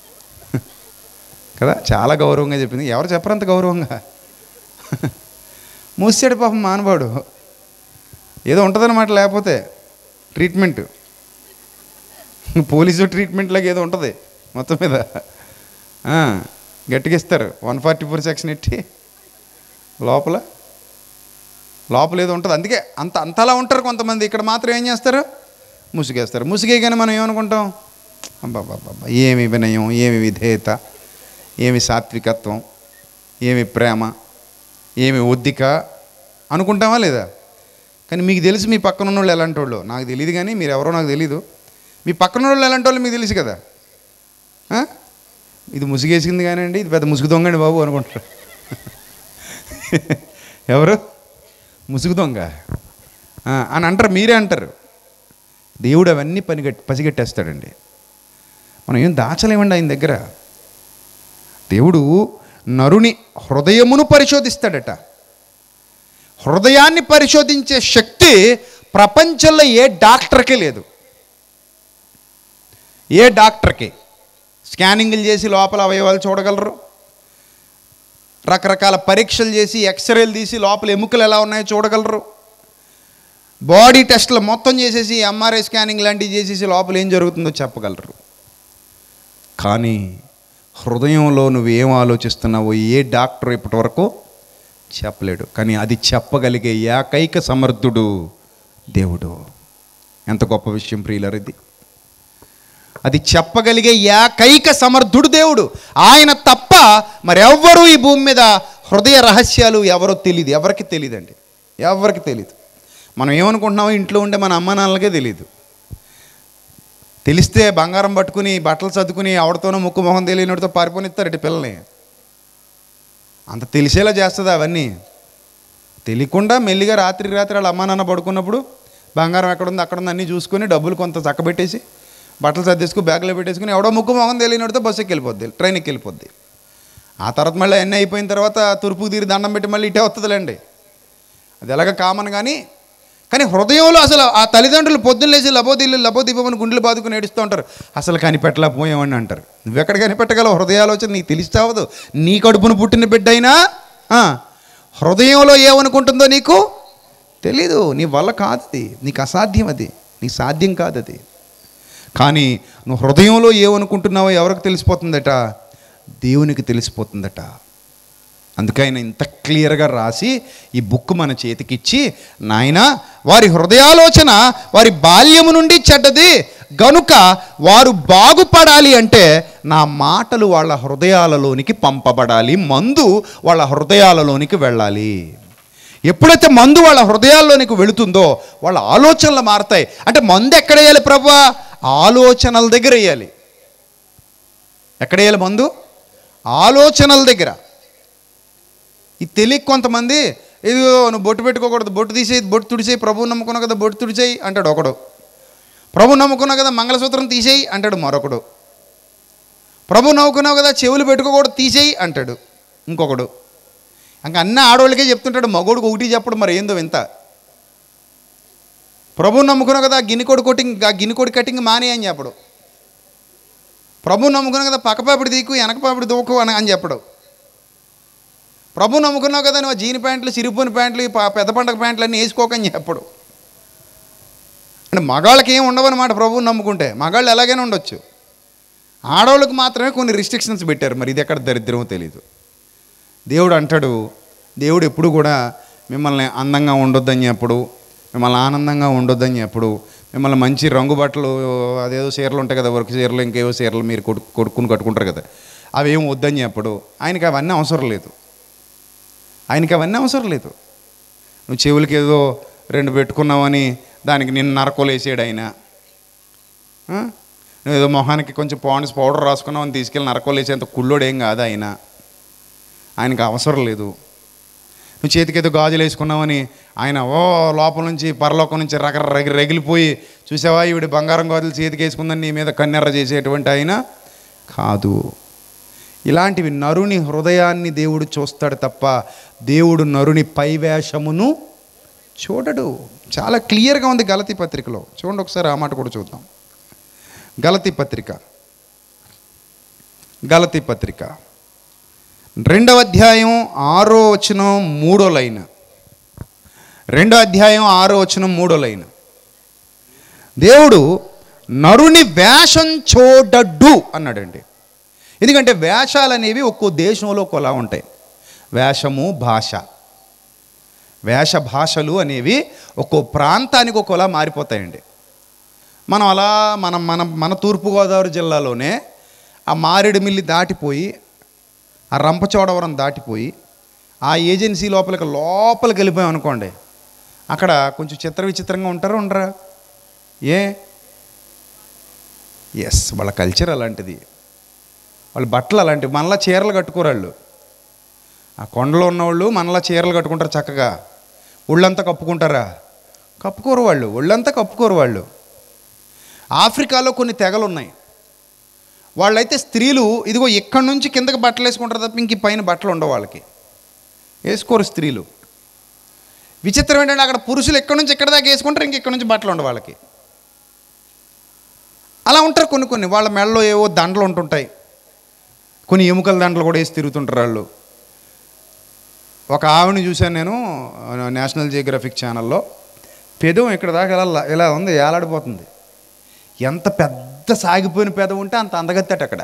కదా చాలా గౌరవంగా చెప్పింది ఎవరు చెప్పరు అంత గౌరవంగా మూసాడు పాపం మానవాడు ఏదో ఉంటుందన్నమాట లేకపోతే ట్రీట్మెంట్ పోలీసు ట్రీట్మెంట్ లాగా ఏదో ఉంటుంది మొత్తం మీద ఆ, గట్టిగా ఇస్తారు వన్ ఫార్టీ ఫోర్ సెక్షన్ ఎట్టి లోపల లోపల ఏదో ఉంటుంది అందుకే అంత అంతలా ఉంటారు కొంతమంది ఇక్కడ మాత్రం ఏం చేస్తారు ముసుగేస్తారు ముసుగేగానే మనం ఏమనుకుంటాం అబ్బాబ్బాబ్బా ఏమి వినయం ఏమి విధేయత ఏమి సాత్వికత్వం ఏమి ప్రేమ ఏమి ఒద్దిక అనుకుంటామా లేదా కానీ మీకు తెలుసు మీ పక్కన ఉన్న వాళ్ళు ఎలాంటి వాళ్ళు నాకు తెలియదు కానీ మీరు ఎవరో నాకు తెలీదు మీ పక్కన వాళ్ళు ఎలాంటి వాళ్ళు మీకు తెలుసు కదా ఆ? ఇది ముసుగేసింది కానివ్వండి ఇది పెద్ద ముసుగు దొంగండి బాబు అనుకుంటారు ఎవరు ముసుగు దొంగ ఆ, అని అంటారు మీరే అంటారు దేవుడు అవన్నీ పనిగట్ పసిగట్టేస్తాడండి మనం ఏం దాచలేమండి ఆయన దగ్గర దేవుడు నరుని హృదయమును పరిశోధిస్తాడట హృదయాన్ని పరిశోధించే శక్తి ప్రపంచంలో ఏ డాక్టర్కి లేదు ఏ డాక్టర్కి స్కానింగ్లు చేసి లోపల అవయవాలు చూడగలరు రకరకాల పరీక్షలు చేసి ఎక్స్రేలు తీసి లోపల ఎముకలు ఎలా ఉన్నాయో చూడగలరు బాడీ టెస్ట్లు మొత్తం చేసేసి ఎంఆర్ఐ స్కానింగ్ లాంటివి చేసేసి లోపల ఏం జరుగుతుందో చెప్పగలరు కానీ హృదయంలో నువ్వేం ఆలోచిస్తున్నావో ఏ డాక్టర్ ఇప్పటి వరకు చెప్పలేడు కానీ అది చెప్పగలిగే ఏకైక సమర్థుడు దేవుడు ఎంత గొప్ప విషయం ప్రియులర్ ఇది అది చెప్పగలిగే ఏకైక సమర్థుడు దేవుడు ఆయన తప్ప మరెవ్వరూ ఈ భూమి మీద హృదయ రహస్యాలు ఎవరో తెలియదు ఎవరికి తెలియదండి ఎవరికి తెలియదు మనం ఏమనుకుంటున్నామో ఇంట్లో ఉండే మన అమ్మ నాన్నలకే తెలియదు తెలిస్తే బంగారం పట్టుకుని బట్టలు సర్దుకుని ఎవరితోనో ముక్కు మొహం తెలియనితో పారిపోనిస్తారట పిల్లల్ని అంత తెలిసేలా చేస్తుంది అవన్నీ తెలియకుండా మెల్లిగా రాత్రి రాత్రి వాళ్ళ అమ్మ నాన్న పడుకున్నప్పుడు బంగారం ఎక్కడుంది అక్కడ ఉంది అన్నీ చూసుకొని డబ్బులు కొంత చక్కబెట్టేసి బట్టలు సర్దేసుకుని బ్యాగ్లో పెట్టేసుకుని ఎవడో ముక్కు మొహం తెలియనితో బస్సు ఎక్కి వెళ్ళిపోద్ది ట్రైన్ ఎక్కి వెళ్ళిపోద్ది ఆ తర్వాత మళ్ళీ అన్నీ అయిపోయిన తర్వాత తూర్పుకు తీరి దండం పెట్టి మళ్ళీ ఇటే వస్తుందిలేండి అది ఎలాగ కామన్ కానీ కానీ హృదయంలో అసలు ఆ తల్లిదండ్రులు పొద్దున్న లేచి లబోదిల్లు లబోదీపమని గుండెలు బాదుకుని ఏడుస్తూ ఉంటారు అసలు కనిపెట్టలేకపోయామని అంటారు నువ్వెక్కడ కనిపెట్టగలవు హృదయాలోచన నీకు తెలిస్తావదు నీ కడుపును పుట్టిన బిడ్డ అయినా ఆ, హృదయంలో ఏమనుకుంటుందో నీకు తెలీదు నీ వల్ల కాదు అది నీకు అసాధ్యం అది నీకు సాధ్యం కాదు అది కానీ నువ్వు హృదయంలో ఏమనుకుంటున్నావో ఎవరికి తెలిసిపోతుందట దేవునికి తెలిసిపోతుందట అందుకే ఆయన ఇంత క్లియర్గా రాసి ఈ బుక్ మన చేతికిచ్చి నాయన వారి హృదయాలోచన వారి బాల్యము నుండి చెడ్డది గనుక వారు బాగుపడాలి అంటే నా మాటలు వాళ్ళ హృదయాలలోనికి పంపబడాలి మందు వాళ్ళ హృదయాలలోనికి వెళ్ళాలి ఎప్పుడైతే మందు వాళ్ళ హృదయాల్లోనికి వెళుతుందో వాళ్ళ ఆలోచనలు మారతాయి అంటే మందు ఎక్కడ వేయాలి ప్రభు ఆలోచనల దగ్గర వేయాలి ఎక్కడ వేయాలి మందు ఆలోచనల దగ్గర ఇది తెలియక కొంతమంది ఇదిగో నువ్వు బొట్టు పెట్టుకోకూడదు బొట్టు తీసేయి బొట్టు తుడిచేయి ప్రభువు నమ్ముకున్నావు కదా బొట్టు తుడిచేయి అంటాడు ఒకడు ప్రభు నమ్ముకున్నావు కదా మంగళసూత్రం తీసేయి అంటాడు మరొకడు ప్రభు నవ్వుకున్నావు కదా చెవులు పెట్టుకోకూడదు తీసేయి అంటాడు ఇంకొకడు ఇంకా అన్ని ఆడవాళ్ళకే చెప్తుంటాడు మగోడికి ఒకటి చెప్పడం మరి ఏందో వింత ప్రభు నమ్ముకున్నావు కదా గిన్నెకోడి కొట్టింగ్ ఆ గిన్నెకోడి కటింగ్ మానే అని చెప్పడు ప్రభు నమ్ముకున్నావు కదా పక్కపాపిడి దీకు వెనకపాపిడి దూకు అని అని చెప్పడు ప్రభు నమ్ముకున్నావు కదా నువ్వు జీని ప్యాంట్లు సిరిపోని ప్యాంట్లు ఈ ప- పెద్ద పండగ ప్యాంట్లు అన్నీ వేసుకోకని చెప్పడు అంటే మగాళ్ళకి ఏం ఉండవన్నమాట ప్రభువుని నమ్ముకుంటే మగాళ్ళు ఎలాగైనా ఉండొచ్చు ఆడవాళ్ళకి మాత్రమే కొన్ని రిస్ట్రిక్షన్స్ పెట్టారు మరి ఇది ఎక్కడ దరిద్రమో తెలియదు దేవుడు అంటాడు దేవుడు ఎప్పుడు కూడా మిమ్మల్ని అందంగా ఉండొద్దని చెప్పడు మిమ్మల్ని ఆనందంగా ఉండొద్దని చెప్పడు మిమ్మల్ని మంచి రంగు బట్టలు అదేదో చీరలు ఉంటాయి కదా వర్క్ చీరలు ఇంకేవో చీరలు మీరు కొడు కొడుకుని కట్టుకుంటారు కదా అవి ఏం వద్దని చెప్పడు ఆయనకి అవన్నీ అవసరం లేదు ఆయనకి అవన్నీ అవసరం లేదు నువ్వు చెవులకి ఏదో రెండు పెట్టుకున్నావని దానికి నిన్ను నరకోలు వేసాడు ఆయన ఆ? నువ్వు ఏదో మొహానికి కొంచెం పాండ్స్ పౌడర్ రాసుకున్నావని తీసుకెళ్ళి నరకోలు వేసేంత కుళ్ళోడు ఏం కాదు ఆయన ఆయనకు అవసరం లేదు నువ్వు చేతికి ఏదో గాజులు వేసుకున్నావని ఆయన ఓ లోపల నుంచి పరలోకం నుంచి రగ రగి రగిలిపోయి చూసావా ఈవిడ బంగారం గాజులు చేతికి వేసుకుందని నీ మీద కన్నెర్ర చేసేటువంటి ఆయన కాదు ఇలాంటివి నరుని హృదయాన్ని దేవుడు చూస్తాడు తప్ప దేవుడు నరుని పైవేషమును చూడడు చాలా క్లియర్గా ఉంది గలతి పత్రికలో చూడండి ఒకసారి ఆ మాట కూడా చూద్దాం గలతి పత్రిక గలతి పత్రిక రెండవ అధ్యాయం ఆరో వచనం మూడో లైన్ రెండో అధ్యాయం ఆరో వచనం మూడో లైన్ దేవుడు నరుని వేషం చూడడ్డు అన్నాడండి ఎందుకంటే వేషాలు అనేవి ఒక్కో దేశంలో ఒక్కోలా ఉంటాయి వేషము భాష వేష భాషలు అనేవి ఒక్కో ప్రాంతానికి ఒక్కోలా మారిపోతాయండి మనం అలా మనం మన మన తూర్పుగోదావరి జిల్లాలోనే ఆ మారేడుమిల్లి దాటిపోయి ఆ రంపచోడవరం దాటిపోయి ఆ ఏజెన్సీ లోపలికి లోపలికి వెళ్ళిపోయాం అనుకోండి అక్కడ కొంచెం చిత్ర విచిత్రంగా ఉంటారా ఉండరా ఏ ఎస్ వాళ్ళ కల్చర్ అలాంటిది వాళ్ళ బట్టలు అలాంటివి మనలా చీరలు కట్టుకోరు వాళ్ళు ఆ కొండలో ఉన్నవాళ్ళు మనలా చీరలు కట్టుకుంటారు చక్కగా ఒళ్ళంతా కప్పుకుంటారా కప్పుకోరు వాళ్ళు ఒళ్ళంతా కప్పుకోరు వాళ్ళు ఆఫ్రికాలో కొన్ని తెగలు ఉన్నాయి వాళ్ళైతే స్త్రీలు ఇదిగో ఇక్కడి నుంచి కిందకి బట్టలు వేసుకుంటారు తప్ప ఇంక ఈ పైన బట్టలు ఉండవు వాళ్ళకి వేసుకోరు స్త్రీలు విచిత్రం ఏంటంటే అక్కడ పురుషులు ఎక్కడి నుంచి ఎక్కడి దాకా వేసుకుంటారు ఇంక ఇక్కడి నుంచి బట్టలు ఉండవు వాళ్ళకి అలా ఉంటారు కొన్ని కొన్ని వాళ్ళ మెడలో ఏవో దండలు ఉంటుంటాయి కొన్ని ఎముకల దండలు కూడా వేసి తిరుగుతుంటారు వాళ్ళు ఒక ఆవిడని చూశాను నేను నేషనల్ జియోగ్రఫిక్ ఛానల్లో పెదం ఇక్కడ దాకా ఇలా ఇలా ఉంది ఏలాడిపోతుంది ఎంత పెద్ద సాగిపోయిన పెదం ఉంటే అంత అందగత్తట అక్కడ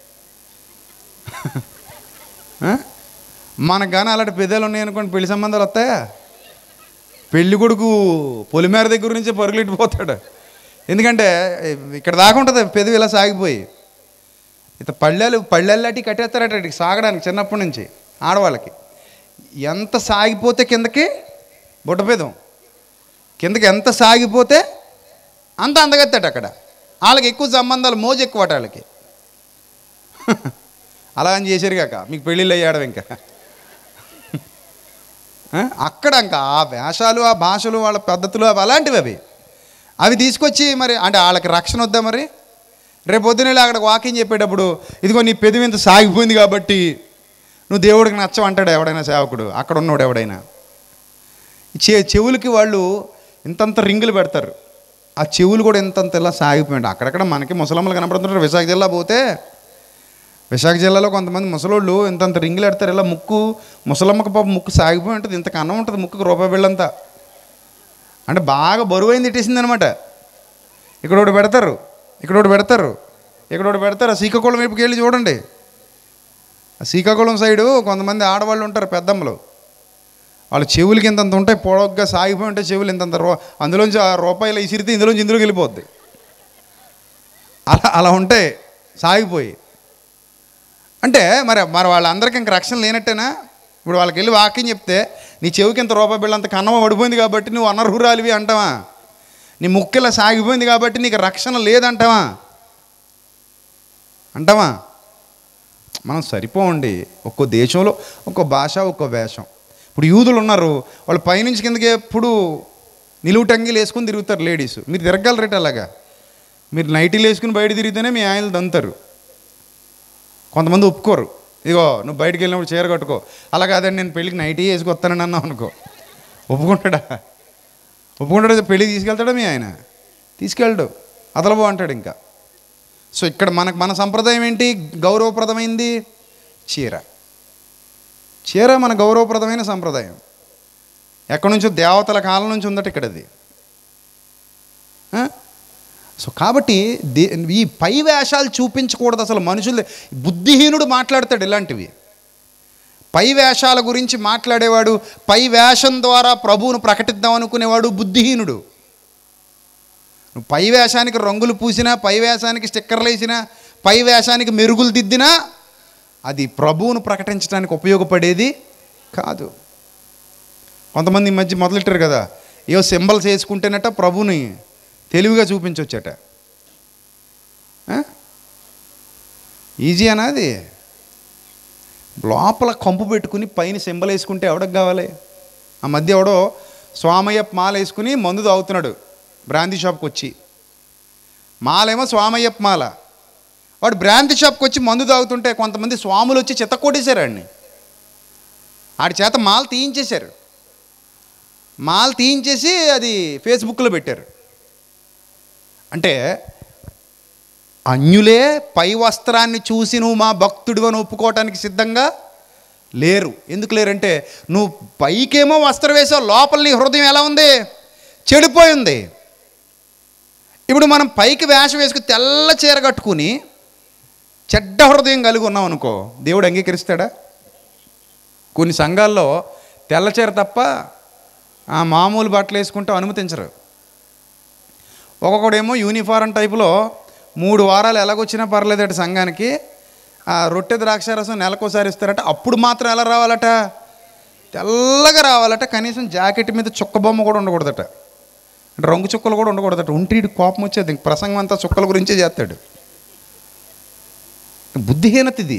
ఆ? మనకు కానీ అలాంటి పెదాలు ఉన్నాయనుకోండి పెళ్లి సంబంధాలు వస్తాయా పెళ్లి కొడుకు పొలిమేర దగ్గర నుంచి పరుగులెట్టిపోతాడు ఎందుకంటే ఇక్కడ దాకా ఉంటుంది పెదవి ఇలా సాగిపోయి ఇత పళ్ళెలు పళ్ళెల్లాటి కట్టేస్తారట ఇటు సాగడానికి చిన్నప్పటి నుంచి ఆడవాళ్ళకి ఎంత సాగిపోతే కిందకి బుట్టపేదం కిందకి ఎంత సాగిపోతే అంత అందగత్తాడు అక్కడ వాళ్ళకి ఎక్కువ సంబంధాలు మోజు ఎక్కువ అట వాళ్ళకి అలా అని చేశారు కాక మీకు పెళ్ళిళ్ళు అయ్యాడు ఇంకా ఆ? అక్కడ ఇంకా ఆ వేషాలు ఆ భాషలు వాళ్ళ పద్ధతులు అవి అలాంటివి అవి అవి తీసుకొచ్చి మరి అంటే వాళ్ళకి రక్షణ వద్దా మరి రేపు పొద్దున వెళ్ళి అక్కడ వాకింగ్ చెప్పేటప్పుడు ఇదిగో నీ పెదవి ఇంత సాగిపోయింది కాబట్టి నువ్వు దేవుడికి నచ్చవు అంటాడు ఎవడైనా సేవకుడు అక్కడ ఉన్నవాడు ఎవడైనా చె చెవులకి వాళ్ళు ఇంతంత రింగులు పెడతారు ఆ చెవులు కూడా ఇంతంత ఇలా సాగిపోయింది అక్కడక్కడ మనకి ముసలమ్మలు కనపడుతుంటారు విశాఖ జిల్లా పోతే విశాఖ జిల్లాలో కొంతమంది ముసలోళ్ళు ఇంతంత రింగులు పెడతారు ఇలా ముక్కు ముసలమ్మకి పాప ముక్కు సాగిపోయి ఉంటుంది ఇంత కన్నం ఉంటుంది ముక్కుకు రూపాయి బిళ్ళంతా అంటే బాగా బరువైంది ఇట్టేసింది అనమాట ఇక్కడ ఒకటి పెడతారు ఇక్కడ ఒకటి పెడతారు ఇక్కడ ఒకటి పెడతారు ఆ శ్రీకాకుళం వైపుకి వెళ్ళి చూడండి ఆ శ్రీకాకుళం సైడు కొంతమంది ఆడవాళ్ళు ఉంటారు పెద్దమ్మలు వాళ్ళ చెవులకి ఇంతంత ఉంటాయి పొడగ్గా సాగిపోయి ఉంటాయి చెవులు ఇంతంత రూ అందులోంచి ఆ రూపాయలు ఇసిరితే ఇందులోంచి ఇందులోకి వెళ్ళిపోద్ది అలా అలా ఉంటాయి సాగిపోయి అంటే మరి మరి వాళ్ళందరికీ ఇంక రక్షణ లేనట్టేనా ఇప్పుడు వాళ్ళకి వెళ్ళి వాక్యం చెప్తే నీ చెవికి ఇంత రూపాయి బిళ్ళ అంత కన్నమ పడిపోయింది కాబట్టి నువ్వు అనర్హురాలివి అంటావా నీ ముక్కెలా సాగిపోయింది కాబట్టి నీకు రక్షణ లేదంటావా అంటావా మనం సరిపోండి ఒక్కో దేశంలో ఒక్కో భాష ఒక్కో వేషం ఇప్పుడు యూదులు ఉన్నారు వాళ్ళు పైనుంచి కిందకి ఎప్పుడు నిలువు టంగీలు వేసుకుని తిరుగుతారు లేడీస్ మీరు తిరగలరేట అలాగా మీరు నైటీలు వేసుకుని బయట తిరిగితేనే మీ ఆయనలు దంతారు కొంతమంది ఒప్పుకోరు ఇదిగో నువ్వు బయటికి వెళ్ళినప్పుడు చీర కట్టుకో అలా కాదండి నేను పెళ్ళికి నైటీ వేసుకొస్తానని అన్నావు అనుకో ఒప్పుకుంటాడా ఒప్పుకుంటాడా పెళ్ళి తీసుకెళ్తాడా మీ ఆయన తీసుకెళ్ళడు అదలబో అంటాడు ఇంకా సో ఇక్కడ మనకు మన సంప్రదాయం ఏంటి గౌరవప్రదమైంది చీర చీర మన గౌరవప్రదమైన సంప్రదాయం ఎక్కడి నుంచో దేవతల కాలం నుంచి ఉందట ఇక్కడ అది ఆ? సో కాబట్టి దే ఈ పై వేషాలు చూపించకూడదు అసలు మనుషులు బుద్ధిహీనుడు మాట్లాడతాడు ఇలాంటివి పై వేషాల గురించి మాట్లాడేవాడు పై వేషం ద్వారా ప్రభువును ప్రకటిద్దాం అనుకునేవాడు బుద్ధిహీనుడు నువ్వు పై వేషానికి రంగులు పూసినా పై వేషానికి స్టిక్కర్లు వేసినా పై వేషానికి మెరుగులు దిద్దినా అది ప్రభువును ప్రకటించడానికి ఉపయోగపడేది కాదు కొంతమంది ఈ మధ్య మొదలెట్టారు కదా ఏవో సింబల్స్ వేసుకుంటేనట ప్రభుని తెలివిగా చూపించవచ్చట ఆ? ఈజీ అనాది లోపల కంపు పెట్టుకుని పైన సింబల్ వేసుకుంటే ఎవడకు కావాలి ఆ మధ్య ఎవడో స్వామయ్య మాల వేసుకుని మందు తాగుతున్నాడు బ్రాంతి షాప్కి వచ్చి మాలేమో స్వామయ్యప్ప మాల వాడు బ్రాంతి షాప్కి వచ్చి మందు తాగుతుంటే కొంతమంది స్వాములు వచ్చి చెత్త కొట్టేశారు ఆడిని ఆడి చేత మాల తీయించేశారు మాల తీయించేసి అది ఫేస్బుక్లో పెట్టారు అంటే అన్యులే పై వస్త్రాన్ని చూసి నువ్వు మా భక్తుడివని అని ఒప్పుకోవటానికి సిద్ధంగా లేరు ఎందుకు లేరంటే నువ్వు పైకేమో వస్త్రం వేసావు లోపల నీ హృదయం ఎలా ఉంది చెడిపోయి ఉంది ఇప్పుడు మనం పైకి వేషం వేసుకుని తెల్ల చీర కట్టుకుని చెడ్డ హృదయం కలిగి ఉన్నాం అనుకో దేవుడు అంగీకరిస్తాడా కొన్ని సంఘాల్లో తెల్ల చీర తప్ప ఆ మామూలు బట్టలు వేసుకుంటే అనుమతించరు ఒక్కొక్కడేమో యూనిఫారం టైపులో మూడు వారాలు ఎలాగొచ్చినా పర్లేదట సంఘానికి ఆ రొట్టె ద్రాక్షారసం నెలకోసారి ఇస్తారట అప్పుడు మాత్రం ఎలా రావాలట తెల్లగా రావాలట కనీసం జాకెట్ మీద చుక్క బొమ్మ కూడా ఉండకూడదట అంటే రంగు చుక్కలు కూడా ఉండకూడదట ఉంటీడి కోపం వచ్చేది ఇంక ప్రసంగం అంతా చుక్కల గురించే చేస్తాడు బుద్ధిహీనత ఇది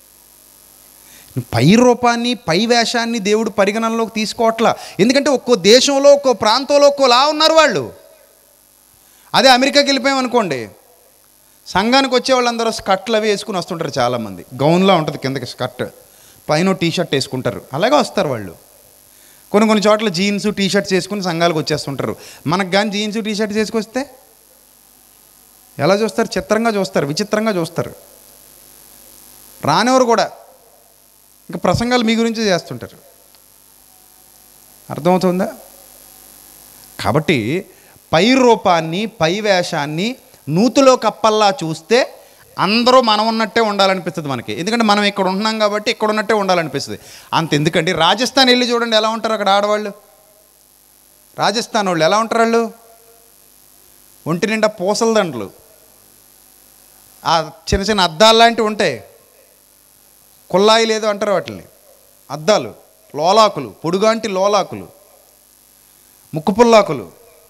పై రూపాన్ని పై వేషాన్ని దేవుడు పరిగణనలోకి తీసుకోవట్లా ఎందుకంటే ఒక్కో దేశంలో ఒక్కో ప్రాంతంలో ఒక్కోలా ఉన్నారు వాళ్ళు అదే అమెరికాకి వెళ్ళిపోయాం అనుకోండి సంఘానికి వచ్చే వాళ్ళందరూ స్కర్ట్లు అవి వేసుకుని వస్తుంటారు చాలామంది గౌన్లా ఉంటుంది కిందకి స్కర్ట్ పైన టీ షర్ట్ వేసుకుంటారు అలాగే వస్తారు వాళ్ళు కొన్ని కొన్ని చోట్ల జీన్స్ టీ షర్ట్స్ వేసుకుని సంఘాలకు వచ్చేస్తుంటారు మనకు కానీ జీన్స్ టీ షర్ట్స్ వేసుకొస్తే ఎలా చూస్తారు చిత్రంగా చూస్తారు విచిత్రంగా చూస్తారు రానివారు కూడా ఇంకా ప్రసంగాలు మీ గురించి చేస్తుంటారు అర్థమవుతుందా కాబట్టి పై రూపాన్ని పై వేషాన్ని నూతులో కప్పల్లా చూస్తే అందరూ మనం ఉన్నట్టే ఉండాలనిపిస్తుంది మనకి ఎందుకంటే మనం ఇక్కడ ఉంటున్నాం కాబట్టి ఇక్కడ ఉన్నట్టే ఉండాలనిపిస్తుంది అంత ఎందుకండి రాజస్థాన్ వెళ్ళి చూడండి ఎలా ఉంటారు అక్కడ ఆడవాళ్ళు రాజస్థాన్ వాళ్ళు ఎలా ఉంటారు వాళ్ళు ఒంటి నిండా పూసల దండలు ఆ చిన్న చిన్న అద్దాలు లాంటివి ఉంటాయి కుల్లాయి లేదు అంటారు వాటిని అద్దాలు లోలాకులు పొడుగాంటి లోలాకులు ముక్కు పుల్లాకులు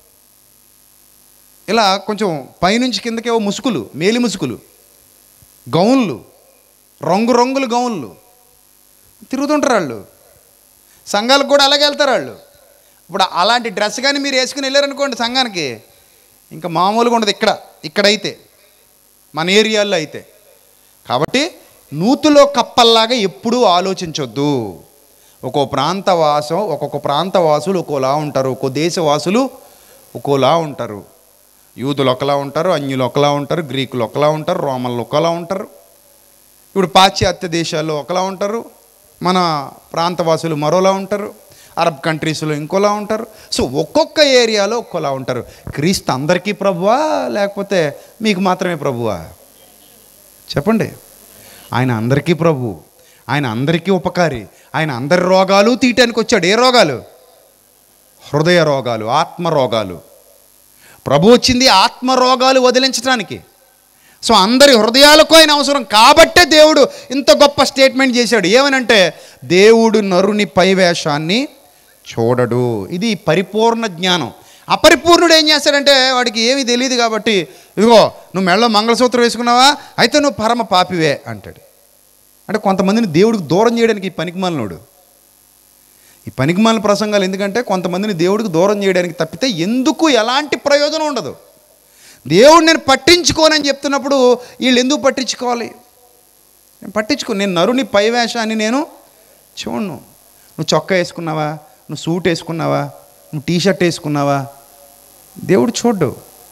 ఇలా కొంచెం పైనుంచి కిందకేవో ముసుగులు మేలి ముసుగులు గౌన్లు రంగు రంగుల గౌన్లు తిరుగుతుంటారు వాళ్ళు సంఘాలకు కూడా అలాగే వెళ్తారు వాళ్ళు ఇప్పుడు అలాంటి డ్రెస్ కానీ మీరు వేసుకుని వెళ్ళారనుకోండి సంఘానికి ఇంకా మామూలుగా ఉండదు ఇక్కడ ఇక్కడైతే మన ఏరియాల్లో అయితే కాబట్టి నూతులో కప్పల్లాగా ఎప్పుడూ ఆలోచించొద్దు ఒక్కో ప్రాంత వాసం ఒక్కొక్క ప్రాంత వాసులు ఒక్కోలా ఉంటారు ఒక్కో దేశవాసులు ఒక్కోలా ఉంటారు యూదులు ఒకలా ఉంటారు అన్యులు ఒకలా ఉంటారు గ్రీకులు ఒకలా ఉంటారు రోమన్లు ఒకలా ఉంటారు ఇప్పుడు పాశ్చాత్య దేశాల్లో ఒకలా ఉంటారు మన ప్రాంతవాసులు మరోలా ఉంటారు అరబ్ కంట్రీస్లో ఇంకోలా ఉంటారు సో ఒక్కొక్క ఏరియాలో ఒక్కోలా ఉంటారు క్రీస్తు అందరికీ ప్రభువా లేకపోతే మీకు మాత్రమే ప్రభువా చెప్పండి ఆయన అందరికీ ప్రభు ఆయన అందరికీ ఉపకారి ఆయన అందరి రోగాలు తీయటానికి వచ్చాడు ఏ రోగాలు హృదయ రోగాలు ఆత్మ రోగాలు ప్రభు వచ్చింది ఆత్మ రోగాలు వదిలించడానికి సో అందరి హృదయాలకు ఆయన అవసరం కాబట్టే దేవుడు ఇంత గొప్ప స్టేట్మెంట్ చేశాడు ఏమనంటే దేవుడు నరుని పైవేషాన్ని చూడడు ఇది పరిపూర్ణ జ్ఞానం అపరిపూర్ణుడు ఏం చేస్తాడంటే వాడికి ఏమీ తెలియదు కాబట్టి ఇదిగో నువ్వు మెళ్ళలో మంగళసూత్రం వేసుకున్నావా అయితే నువ్వు పరమ పాపివే అంటాడు అంటే కొంతమందిని దేవుడికి దూరం చేయడానికి ఈ పనికిమాలినోడు ఈ పనికిమాలిన ప్రసంగాలు ఎందుకంటే కొంతమందిని దేవుడికి దూరం చేయడానికి తప్పితే ఎందుకు ఎలాంటి ప్రయోజనం ఉండదు దేవుడు నేను పట్టించుకోనని చెప్తున్నప్పుడు వీళ్ళు ఎందుకు పట్టించుకోవాలి నేను పట్టించుకో నేను నరుని పైవేషాన్ని నేను చూడను నువ్వు చొక్కా వేసుకున్నావా నువ్వు సూట్ వేసుకున్నావా నువ్వు టీ షర్ట్ వేసుకున్నావా దేవుడు చూడ్డు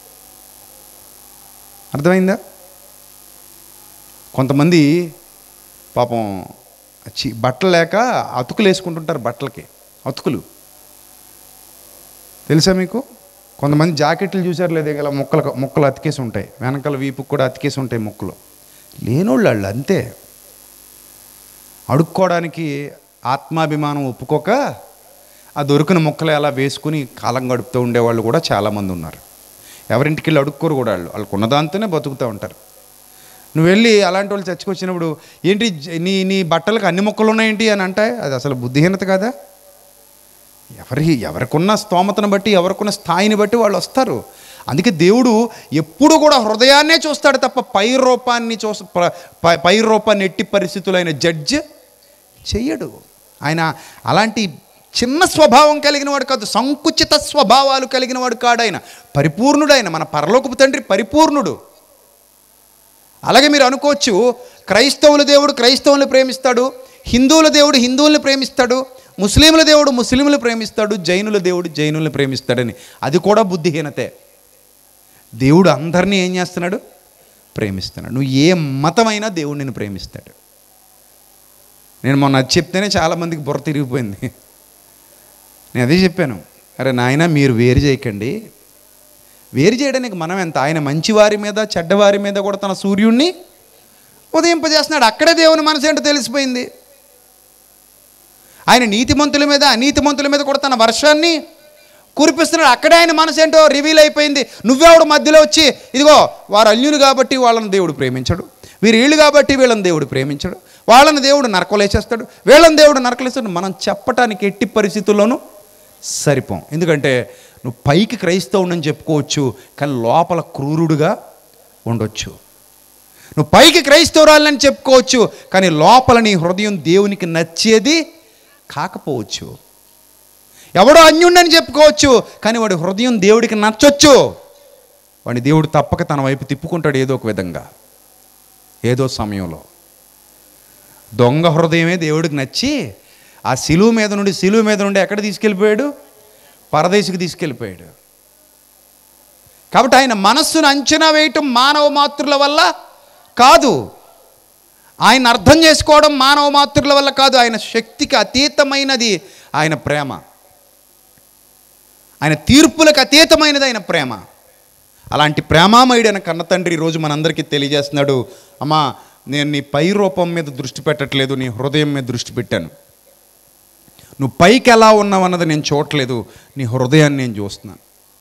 అర్థమైందా కొంతమంది పాపం చి బట్టలు లేక అతుకులు వేసుకుంటుంటారు బట్టలకి అతుకులు తెలుసా మీకు కొంతమంది జాకెట్లు చూసారు లేదా ఇలా ముక్కలు ముక్కలు అతికేసి ఉంటాయి వెనకాల వీపుకు కూడా అతికేసి ఉంటాయి ముక్కలు లేనోళ్ళు వాళ్ళు అంతే అడుక్కోవడానికి ఆత్మాభిమానం ఒప్పుకోక ఆ దొరికిన ముక్కలు అలా వేసుకుని కాలం గడుపుతూ ఉండేవాళ్ళు కూడా చాలామంది ఉన్నారు ఎవరింటికి వెళ్ళి అడుక్కోరు కూడా వాళ్ళు వాళ్ళకు ఉన్నదాంతోనే బతుకుతూ ఉంటారు నువ్వు వెళ్ళి అలాంటి వాళ్ళు చచ్చికొచ్చినప్పుడు ఏంటి జ- నీ నీ బట్టలకు అన్ని మొక్కలు ఉన్నాయేంటి అని అంటే అది అసలు బుద్ధిహీనత కదా ఎవరి ఎవరికున్న స్తోమతను బట్టి ఎవరికున్న స్థాయిని బట్టి వాళ్ళు వస్తారు అందుకే దేవుడు ఎప్పుడు కూడా హృదయాన్నే చూస్తాడు తప్ప పై రూపాన్ని చూస్ ప- పై- పై రూపాన్ని ఎట్టి పరిస్థితులు ఆయన జడ్జ్ చెయ్యడు ఆయన అలాంటి చిన్న స్వభావం కలిగిన వాడు కాదు సంకుచిత స్వభావాలు కలిగిన వాడు కాడు ఆయన పరిపూర్ణుడు ఆయన మన పరలోకపు తండ్రి పరిపూర్ణుడు అలాగే మీరు అనుకోవచ్చు క్రైస్తవుల దేవుడు క్రైస్తవుల్ని ప్రేమిస్తాడు హిందువుల దేవుడు హిందువుల్ని ప్రేమిస్తాడు ముస్లింల దేవుడు ముస్లింలు ప్రేమిస్తాడు జైనుల దేవుడు జైనుల్ని ప్రేమిస్తాడని అది కూడా బుద్ధిహీనతే దేవుడు అందరినీ ఏం చేస్తున్నాడు ప్రేమిస్తున్నాడు నువ్వు ఏ మతమైనా దేవుడు నిన్ను ప్రేమిస్తాడు నేను మొన్న అది చెప్తేనే చాలామందికి బుర్ర తిరిగిపోయింది నేను అదే చెప్పాను అరే నాయన మీరు వేరు చేయకండి వేరు చేయడానికి మనం ఎంత ఆయన మంచివారి మీద చెడ్డవారి మీద కూడా తన సూర్యుడిని ఉదయింపజేస్తున్నాడు అక్కడే దేవుని మనసు ఏంటో తెలిసిపోయింది ఆయన నీతిమంతుల మీద అనీతిమంతుల మీద కూడా తన వర్షాన్ని కురిపిస్తున్నాడు అక్కడే ఆయన మనసు ఏంటో రివీల్ అయిపోయింది నువ్వెవడు మధ్యలో వచ్చి ఇదిగో వారు అన్యులు కాబట్టి వాళ్ళని దేవుడు ప్రేమించడు వీరు వీళ్ళు కాబట్టి వీళ్ళని దేవుడు ప్రేమించడు వాళ్ళని దేవుడు నరకలేసేస్తాడు వీళ్ళని దేవుడు నరకలేస్తాడు మనం చెప్పటానికి ఎట్టి పరిస్థితుల్లోనూ సరిపోం ఎందుకంటే నువ్వు పైకి క్రైస్తవుడని చెప్పుకోవచ్చు కానీ లోపల క్రూరుడుగా ఉండొచ్చు నువ్వు పైకి క్రైస్తవురాలని చెప్పుకోవచ్చు కానీ లోపల నీ హృదయం దేవునికి నచ్చేది కాకపోవచ్చు ఎవడో అన్యుండని చెప్పుకోవచ్చు కానీ వాడి హృదయం దేవుడికి నచ్చొచ్చు వాడి దేవుడు తప్పక తన వైపు తిప్పుకుంటాడు ఏదో ఒక విధంగా ఏదో సమయంలో దొంగ హృదయమే దేవుడికి నచ్చి ఆ శిలువు మీద నుండి శిలువు మీద నుండి ఎక్కడ తీసుకెళ్ళిపోయాడు పరదేశికి తీసుకెళ్ళిపోయాడు కాబట్టి ఆయన మనస్సును అంచనా వేయటం మానవ మాతృల వల్ల కాదు ఆయన అర్థం చేసుకోవడం మానవ మాతృల వల్ల కాదు ఆయన శక్తికి అతీతమైనది ఆయన ప్రేమ ఆయన తీర్పులకు అతీతమైనది ఆయన ప్రేమ అలాంటి ప్రేమామయుడైన కన్న తండ్రి ఈరోజు మనందరికీ తెలియజేస్తున్నాడు అమ్మా నేను నీ పై రూపం మీద దృష్టి పెట్టట్లేదు నీ హృదయం మీద దృష్టి పెట్టాను నువ్వు పైకి ఎలా ఉన్నావు అన్నది నేను చూడట్లేదు నీ హృదయాన్ని నేను చూస్తున్నాను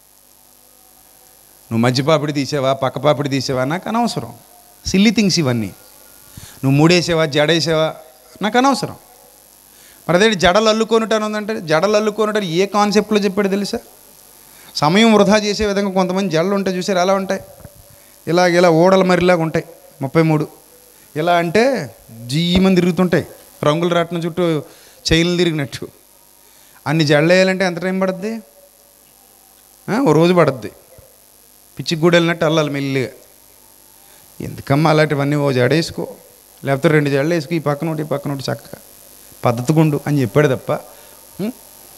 నువ్వు మధ్యపాపిడి తీసావా పక్కపాపిడి తీసావా నాకు అనవసరం సిల్లి థింగ్స్ ఇవన్నీ నువ్వు మూడేసావా జడేసావా నాకు అనవసరం మరి అదే జడలు అల్లుకొనుటాను ఉందంటే జడలు అల్లుకొనుటాను ఏ కాన్సెప్ట్లో చెప్పాడు తెలుసా సమయం వృధా చేసే విధంగా కొంతమంది జడలు ఉంటాయి చూసారు ఎలా ఉంటాయి ఇలా ఇలా ఓడల మరిలాగా ఉంటాయి ముప్పై మూడు ఇలా అంటే జీమని తిరుగుతుంటాయి రంగులు రాట్నం చుట్టూ చైన్లు తిరిగినట్టు అన్ని జడలు వేయాలంటే ఎంత టైం పడుద్ది ఆ, ఓ రోజు పడుద్ది పిచ్చికి కూడా వెళ్ళినట్టు అల్లాలి మెల్లిగా ఎందుకమ్మా అలాంటివన్నీ ఓ జడ వేసుకో లేకపోతే రెండు జడలు వేసుకో ఈ పక్కన ఒకటి ఈ పక్కన ఒకటి చక్కగా పద్ధతిగుండు అని చెప్పాడు తప్ప ఉం?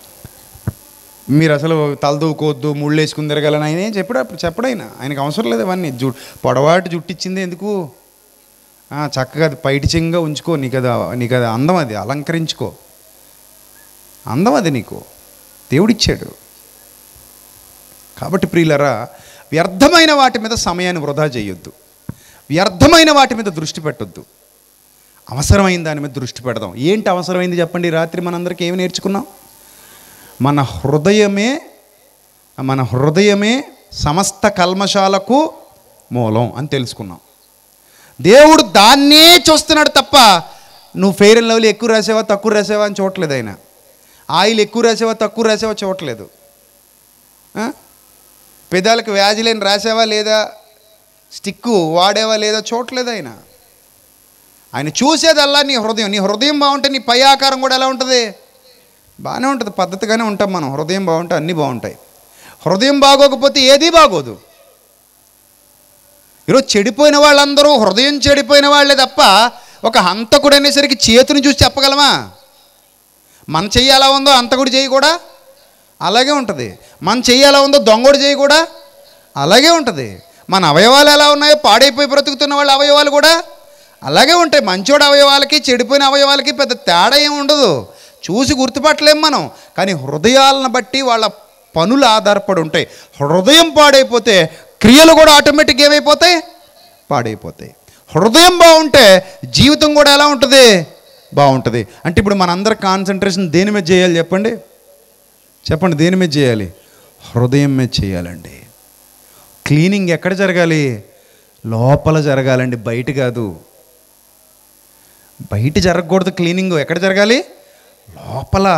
మీరు అసలు తలదూకోవద్దు ముళ్ళు వేసుకుని తిరగాలని ఆయన ఏం చెప్పాడు అప్పుడు చెప్పడు ఆయన ఆయనకు అవసరం లేదు అవన్నీ జు పొడవాటి జుట్టిచ్చింది ఎందుకు ఆ, చక్కగా అది పైటి చెంగా ఉంచుకో నీకు అది నీకు అది అందం అది అలంకరించుకో అందం అది నీకు దేవుడిచ్చాడు కాబట్టి ప్రియులరా వ్యర్థమైన వాటి మీద సమయాన్ని వృధా చేయొద్దు వ్యర్థమైన వాటి మీద దృష్టి పెట్టొద్దు అవసరమైన దాని మీద దృష్టి పెడదాం ఏంటి అవసరమైంది చెప్పండి ఈ రాత్రి మనందరికీ ఏమి నేర్చుకున్నాం మన హృదయమే మన హృదయమే సమస్త కల్మశాలకు మూలం అని తెలుసుకున్నాం దేవుడు దాన్నే చూస్తున్నాడు తప్ప నువ్వు ఫెయిర్ అండ్ లవ్లీ ఎక్కువ రాసావా తక్కువ రాసావా అని చూడట్లేదు ఆయన ఆయిల్ ఎక్కువ రాసావా తక్కువ రాసావా చూడట్లేదు ఆ? పెదాలకు వ్యాజిలేని రాసావా లేదా స్టిక్కు వాడేవా లేదా చూడట్లేదు ఆయన ఆయన చూసేదల్లా నీ హృదయం నీ హృదయం బాగుంటే నీ పై ఆకారం కూడా ఎలా ఉంటుంది బాగానే ఉంటుంది పద్ధతిగానే ఉంటాం మనం హృదయం బాగుంటే అన్నీ బాగుంటాయి హృదయం బాగోకపోతే ఏదీ బాగోదు ఈరోజు చెడిపోయిన వాళ్ళందరూ హృదయం చెడిపోయిన వాళ్ళే తప్ప ఒక హంతకుడు అనేసరికి చేతిని చూసి చెప్పగలమా మన చెయ్యి ఎలా ఉందో హంతకుడి చెయ్యి కూడా అలాగే ఉంటుంది మన చెయ్యి ఎలా ఉందో దొంగోడి చెయ్యి కూడా అలాగే ఉంటుంది మన అవయవాలు ఎలా ఉన్నాయో పాడైపోయి బ్రతుకుతున్న వాళ్ళ అవయవాలు కూడా అలాగే ఉంటాయి మంచోడి అవయవాలకి చెడిపోయిన అవయవాలకి పెద్ద తేడా ఏమి ఉండదు చూసి గుర్తుపట్టలేం మనం కానీ హృదయాలను బట్టి వాళ్ళ పనులు ఆధారపడి ఉంటాయి హృదయం పాడైపోతే క్రియలు కూడా ఆటోమేటిక్గా ఏమైపోతాయి పాడైపోతాయి హృదయం బాగుంటే జీవితం కూడా ఎలా ఉంటుంది బాగుంటుంది అంటే ఇప్పుడు మనందరి కాన్సన్ట్రేషన్ దేని మీద చేయాలి చెప్పండి చెప్పండి దేని మీద చేయాలి హృదయం మీద చేయాలండి క్లీనింగ్ ఎక్కడ జరగాలి లోపల జరగాలండి బయట కాదు బయట జరగకూడదు క్లీనింగ్ ఎక్కడ జరగాలి లోపల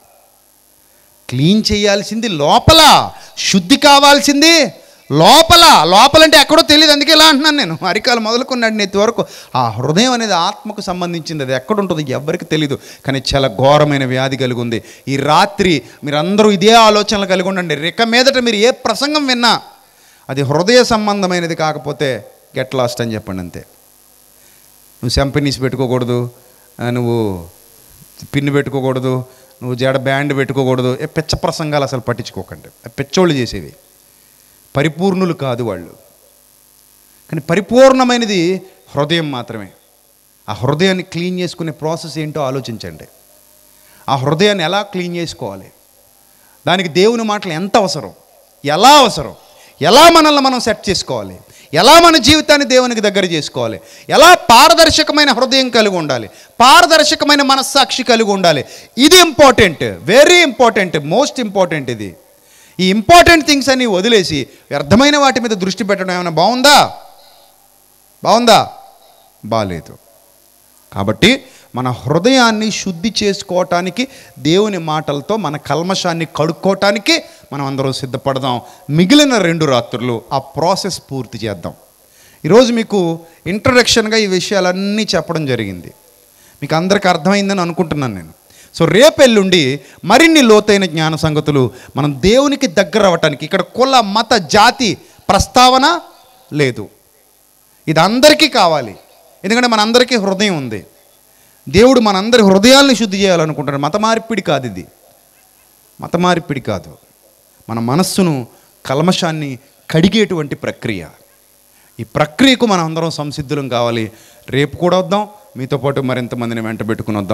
క్లీన్ చేయాల్సింది లోపల శుద్ధి కావాల్సింది లోపల లోపలంటే ఎక్కడో తెలియదు అందుకే ఇలా అంటున్నాను నేను అరికాలు మొదలుకున్నాడు నెత్తి వరకు ఆ హృదయం అనేది ఆత్మకు సంబంధించింది అది ఎక్కడ ఉంటుందో ఎవరికి తెలియదు కానీ చాలా ఘోరమైన వ్యాధి కలిగి ఉంది ఈ రాత్రి మీరందరూ ఇదే ఆలోచనలు కలిగి ఉండండి రెక్క మీదట మీరు ఏ ప్రసంగం విన్నా అది హృదయ సంబంధమైనది కాకపోతే గెట్ లాస్ట్ అని చెప్పండి అంతే నువ్వు సెంపెనీస్ పెట్టుకోకూడదు ఆ, నువ్వు పిన్ను పెట్టుకోకూడదు నువ్వు జడ బ్యాండ్ పెట్టుకోకూడదు ఏ పిచ్చ ప్రసంగాలు అసలు పట్టించుకోకండి ఆ పిచ్చోళ్ళు చేసేవి పరిపూర్ణులు కాదు వాళ్ళు కానీ పరిపూర్ణమైనది హృదయం మాత్రమే ఆ హృదయాన్ని క్లీన్ చేసుకునే ప్రాసెస్ ఏంటో ఆలోచించండి ఆ హృదయాన్ని ఎలా క్లీన్ చేసుకోవాలి దానికి దేవుని మాటలు ఎంత అవసరం ఎలా అవసరం ఎలా మనల్ని మనం సెట్ చేసుకోవాలి ఎలా మన జీవితాన్ని దేవునికి దగ్గర చేసుకోవాలి ఎలా పారదర్శకమైన హృదయం కలిగి ఉండాలి పారదర్శకమైన మనస్సాక్షి కలిగి ఉండాలి ఇది important very important most important ఇది ఈ ఇంపార్టెంట్ థింగ్స్ అన్ని వదిలేసి వ్యర్థమైన వాటి మీద దృష్టి పెట్టడం ఏమైనా బాగుందా బాగుందా బాలేదు కాబట్టి మన హృదయాన్ని శుద్ధి చేసుకోవటానికి దేవుని మాటలతో మన కల్మషాన్ని కడుక్కోవటానికి మనం అందరం సిద్ధపడదాం మిగిలిన రెండు రాత్రులు ఆ ప్రాసెస్ పూర్తి చేద్దాం ఈరోజు మీకు ఇంట్రడక్షన్గా ఈ విషయాలన్నీ చెప్పడం జరిగింది మీకు అందరికీ అర్థమైందని అనుకుంటున్నాను నేను సో రేపెల్లుండి మరిన్ని లోతైన జ్ఞాన సంగతులు మనం దేవునికి దగ్గర అవ్వటానికి ఇక్కడ కుల మత జాతి ప్రస్తావన లేదు ఇది అందరికీ కావాలి ఎందుకంటే మనందరికీ హృదయం ఉంది దేవుడు మనందరి హృదయాల్ని శుద్ధి చేయాలనుకుంటున్నాడు మత మార్పిడి కాదు ఇది మత మార్పిడి కాదు మన మనస్సును కల్మషాన్ని కడిగేటువంటి ప్రక్రియ ఈ ప్రక్రియకు మనం అందరం సంసిద్ధులం కావాలి రేపు కూడా వద్దాం మీతో పాటు మరింతమందిని వెంట పెట్టుకుని వద్దాం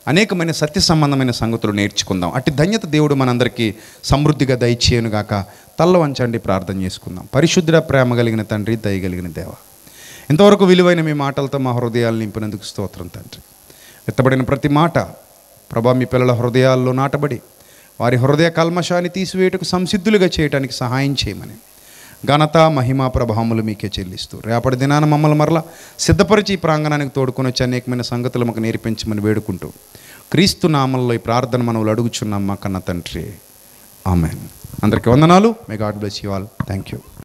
అనేకమైన సత్య సంబంధమైన సంగతులు నేర్చుకుందాం అట్టి ధన్యత దేవుడు మనందరికీ సమృద్ధిగా దయచేయనుగాక తల్ల వంచండి ప్రార్థన చేసుకుందాం పరిశుద్ధ ప్రేమ కలిగిన తండ్రి దయగలిగిన దేవ ఇంతవరకు విలువైన మీ మాటలతో మా హృదయాలు నింపినందుకు స్తోత్రం తండ్రి ఎత్తబడిన ప్రతి మాట ప్రభా మీ పిల్లల హృదయాల్లో నాటబడి వారి హృదయ కల్మషాన్ని తీసివేయటకు సంసిద్ధులుగా చేయడానికి సహాయం చేయమని ఘనత మహిమ ప్రభావములు మీకే చెల్లిస్తూ రేపటి దినాన మమ్మల్ని మరలా సిద్ధపరిచి ఈ ప్రాంగణానికి తోడుకొని వచ్చి అనేకమైన సంగతులు మాకు నేర్పించమని వేడుకుంటూ క్రీస్తు నామంలో ఈ ప్రార్థన మనవులు అడుగుచున్నాం మా కన్న తండ్రి ఆమెన్ అందరికీ వందనాలు may God bless you all thank you